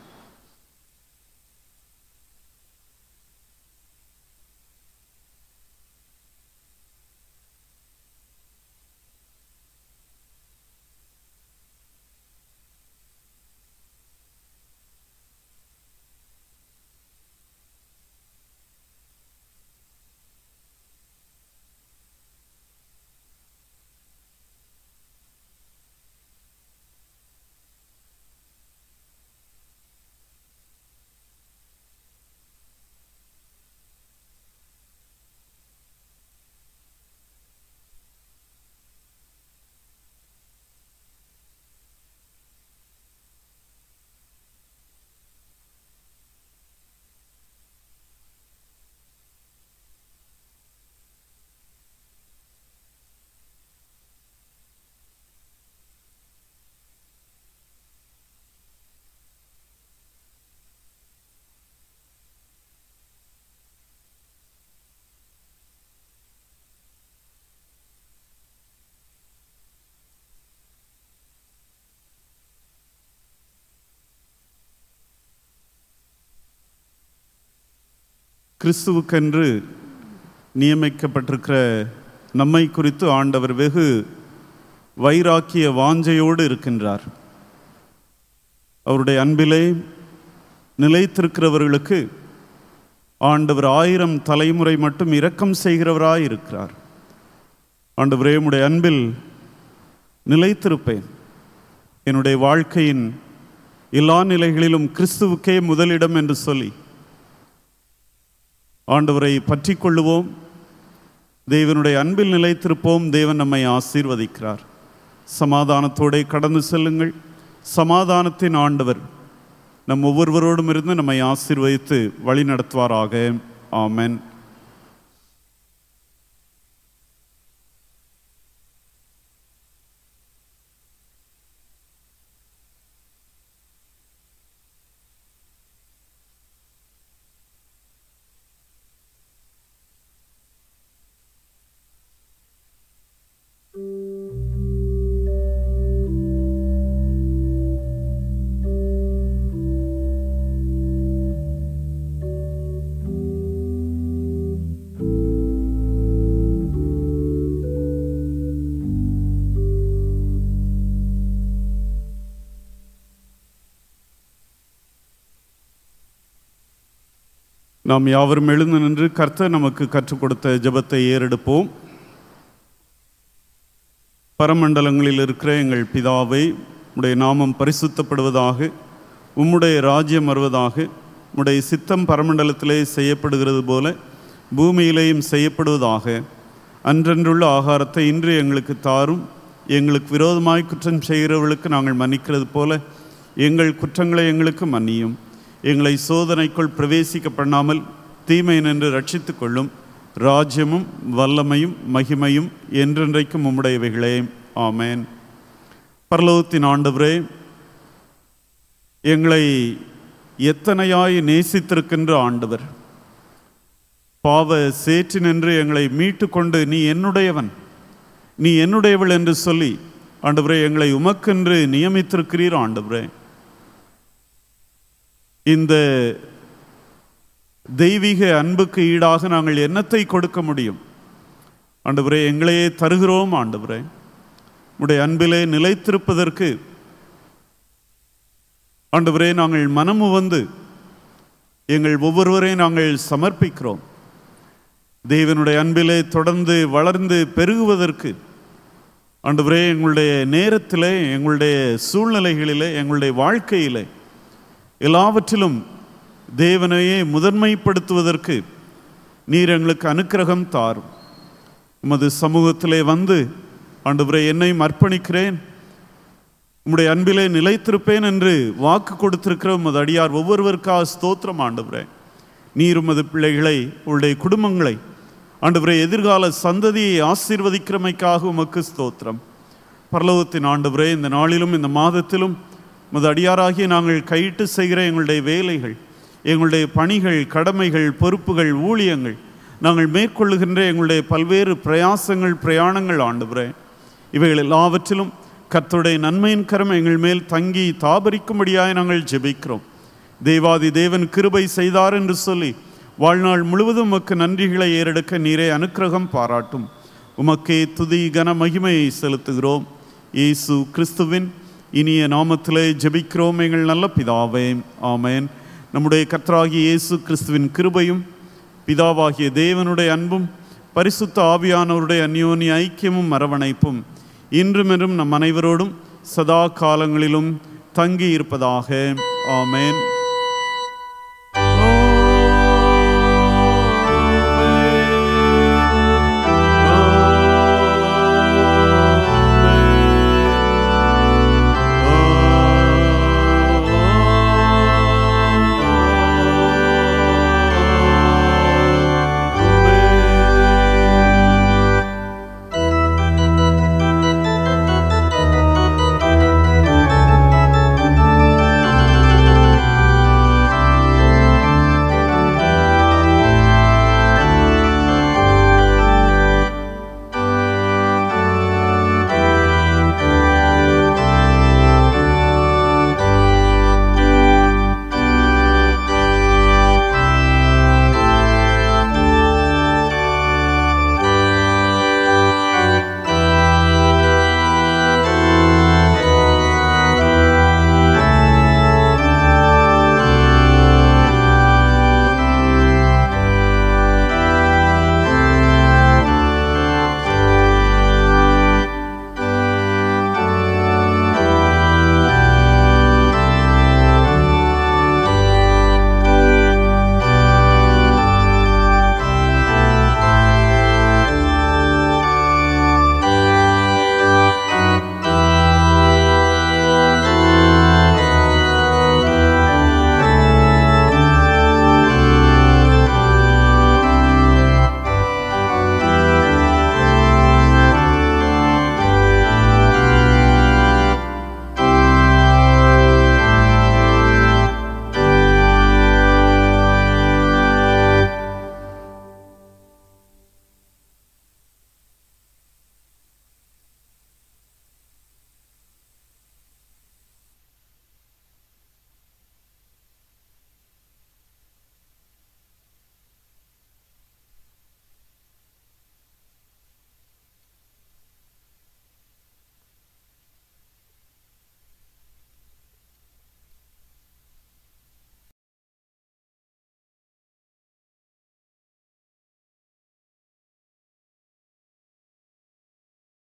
கிறிஸ்துவுக்கென்று நியமிக்கப்பட்டிருக்கிற நம்மை குறித்து ஆண்டவர் வெகு வைராக்கிய வாஞ்சையோடு இருக்கின்றார் அவருடைய அன்பிலே நிலைத்திருக்கிறவர்களுக்கு ஆண்டவர் ஆயிரம் தலைமுறை மட்டும் இரக்கம் செய்கிறவராய் இருக்கிறார் ஆண்டவரே உம்முடைய அன்பில் நிலைத்திருப்பேன் என்னுடைய வாழ்க்கையின் எல்லா நிலைகளிலும் கிறிஸ்துவுக்கே முதலிடம் என்று சொல்லி ஆண்டவரை பற்றி கொள்ளுவோம் தேவனுடைய அன்பில் நிலைத்திருப்போம் தேவன் நம்மை ஆசீர்வதிக்கிறார் சமாதானத்தோടെ கடந்து செல்லுங்கள் சமாதானத்தின் ஆண்டவர் நம் ஒவ்வொருவரோடும் இருந்து நம்மை ஆசீர்வதித்து வழி நடத்துவாராக ஆமென் நாம் யாவரும் எழுந்து நின்று கர்த்தர் நமக்கு கற்றுக் கொடுத்த ஜெபத்தை ஏறெடுப்போம் பரமண்டலங்களில் இருக்கிற எங்கள் பிதாவை உடைய நாமம் பரிசுத்தப்படுவதாக உம்முடைய ராஜ்யம் வருவதாக உம்முடைய சித்தம் பரமண்டலத்திலே செய்யப்படுகிறது போல பூமியிலேயும் செய்யப்படுவதாக அன்றன்றுள்ள ஆகாரத்தை இன்று எங்களுக்கு தாரும் எங்களுக்கு விரோதமாய் குற்றம் செய்கிறவர்களுக்கு நாங்கள் மன்னிக்கிறது போல எங்கள் குற்றங்களை எங்களுக்கு மன்னியும் எங்களை சோதனைக்குள் பிரவேசிக்க பண்ணாமல் தீமை நின்று ரட்சித்துக் கொள்ளும் ராஜ்யமும் வல்லமையும் மகிமையும் என்றென்றைக்கும் உம்முடையவைகளே ஆமேன் பரலோகத்தின் ஆண்டவரே எங்களை எத்தனையாய் நேசித்திருக்கின்ற ஆண்டவர் பாவ சேற்றி நின்று எங்களை மீட்டு கொண்டு நீ என்னுடையவன் நீ என்னுடையவள் என்று சொல்லி ஆண்டவரே எங்களை உமக்கென்று நியமித்திருக்கிறீர் ஆண்டவரே இந்த தெய்வீக அன்புக்கு ஈடாக நாங்கள் என்னத்தை கொடுக்க முடியும் ஆண்டவரே எங்களையே தருகிறோம் ஆண்டவரே உடைய அன்பிலே நிலைத்திருப்பதற்கு ஆண்டவரே நாங்கள் மனமு வந்து எங்கள் ஒவ்வொருவரையும் நாங்கள் சமர்ப்பிக்கிறோம் தேவனுடைய அன்பிலே தொடர்ந்து வளர்ந்து பெருகுவதற்கு ஆண்டவரே எங்களுடைய நேரத்திலே எங்களுடைய சூழ்நிலைகளிலே எங்களுடைய வாழ்க்கையிலே எல்லாவற்றிலும் தேவனையே முதன்மைப்படுத்துவதற்கு நீர் எங்களுக்கு அனுக்கிரகம் தாரும் உமது சமூகத்திலே வந்து ஆண்டவரே என்னையும் அர்ப்பணிக்கிறேன் உம்முடைய அன்பிலே நிலைத்திருப்பேன் என்று வாக்கு கொடுத்திருக்கிற உமது அடியார் ஒவ்வொருவருக்காக ஸ்தோத்திரம் ஆண்டவரே நீர் உமது பிள்ளைகளை உங்களுடைய குடும்பங்களை ஆண்டவரே எதிர்கால சந்ததியை ஆசீர்வதிக்கிறமைக்காக உமக்கு ஸ்தோத்திரம் பரலோகத்தின் ஆண்டவரே இந்த நாளிலும் இந்த மாதத்திலும் உமது அடியாராகிய நாங்கள் கையிட்டு செய்கிற எங்களுடைய வேலைகள் எங்களுடைய பணிகள் கடமைகள் பொறுப்புகள் ஊழியங்கள் நாங்கள் மேற்கொள்ளுகின்ற எங்களுடைய பல்வேறு பிரயாசங்கள் பிரயாணங்கள் ஆண்டவரே இவைகள் எல்லாவற்றிலும் கர்த்தருடைய நன்மையின் கரம் எங்கள் மேல் தங்கி தாபரிக்கும்படியாய் நாங்கள் ஜெபிக்கிறோம் தேவாதி தேவன் கிருபை செய்தார் என்று சொல்லி வாழ்நாள் முழுவதும் உமக்கு நன்றிகளை ஏறெடுக்க நீரே அனுக்கிரகம் பாராட்டும் உமக்கே துதி கன மகிமையை செலுத்துகிறோம் இயேசு கிறிஸ்துவின் இனிய நாமத்திலே ஜெபிக்கிறோம் எங்கள் நல்ல பிதாவே ஆமேன் நம்முடைய கர்த்தராகிய இயேசு கிறிஸ்துவின் கிருபையும் பிதாவாகிய தேவனுடைய அன்பும் பரிசுத்த ஆவியானவருடைய அந்யோன்ய ஐக்கியமும் அரவணைப்பும் இன்றும் என்றும் நம் அனைவரோடும் சதா காலங்களிலும் தங்கி இருப்பதாக ஆமேன்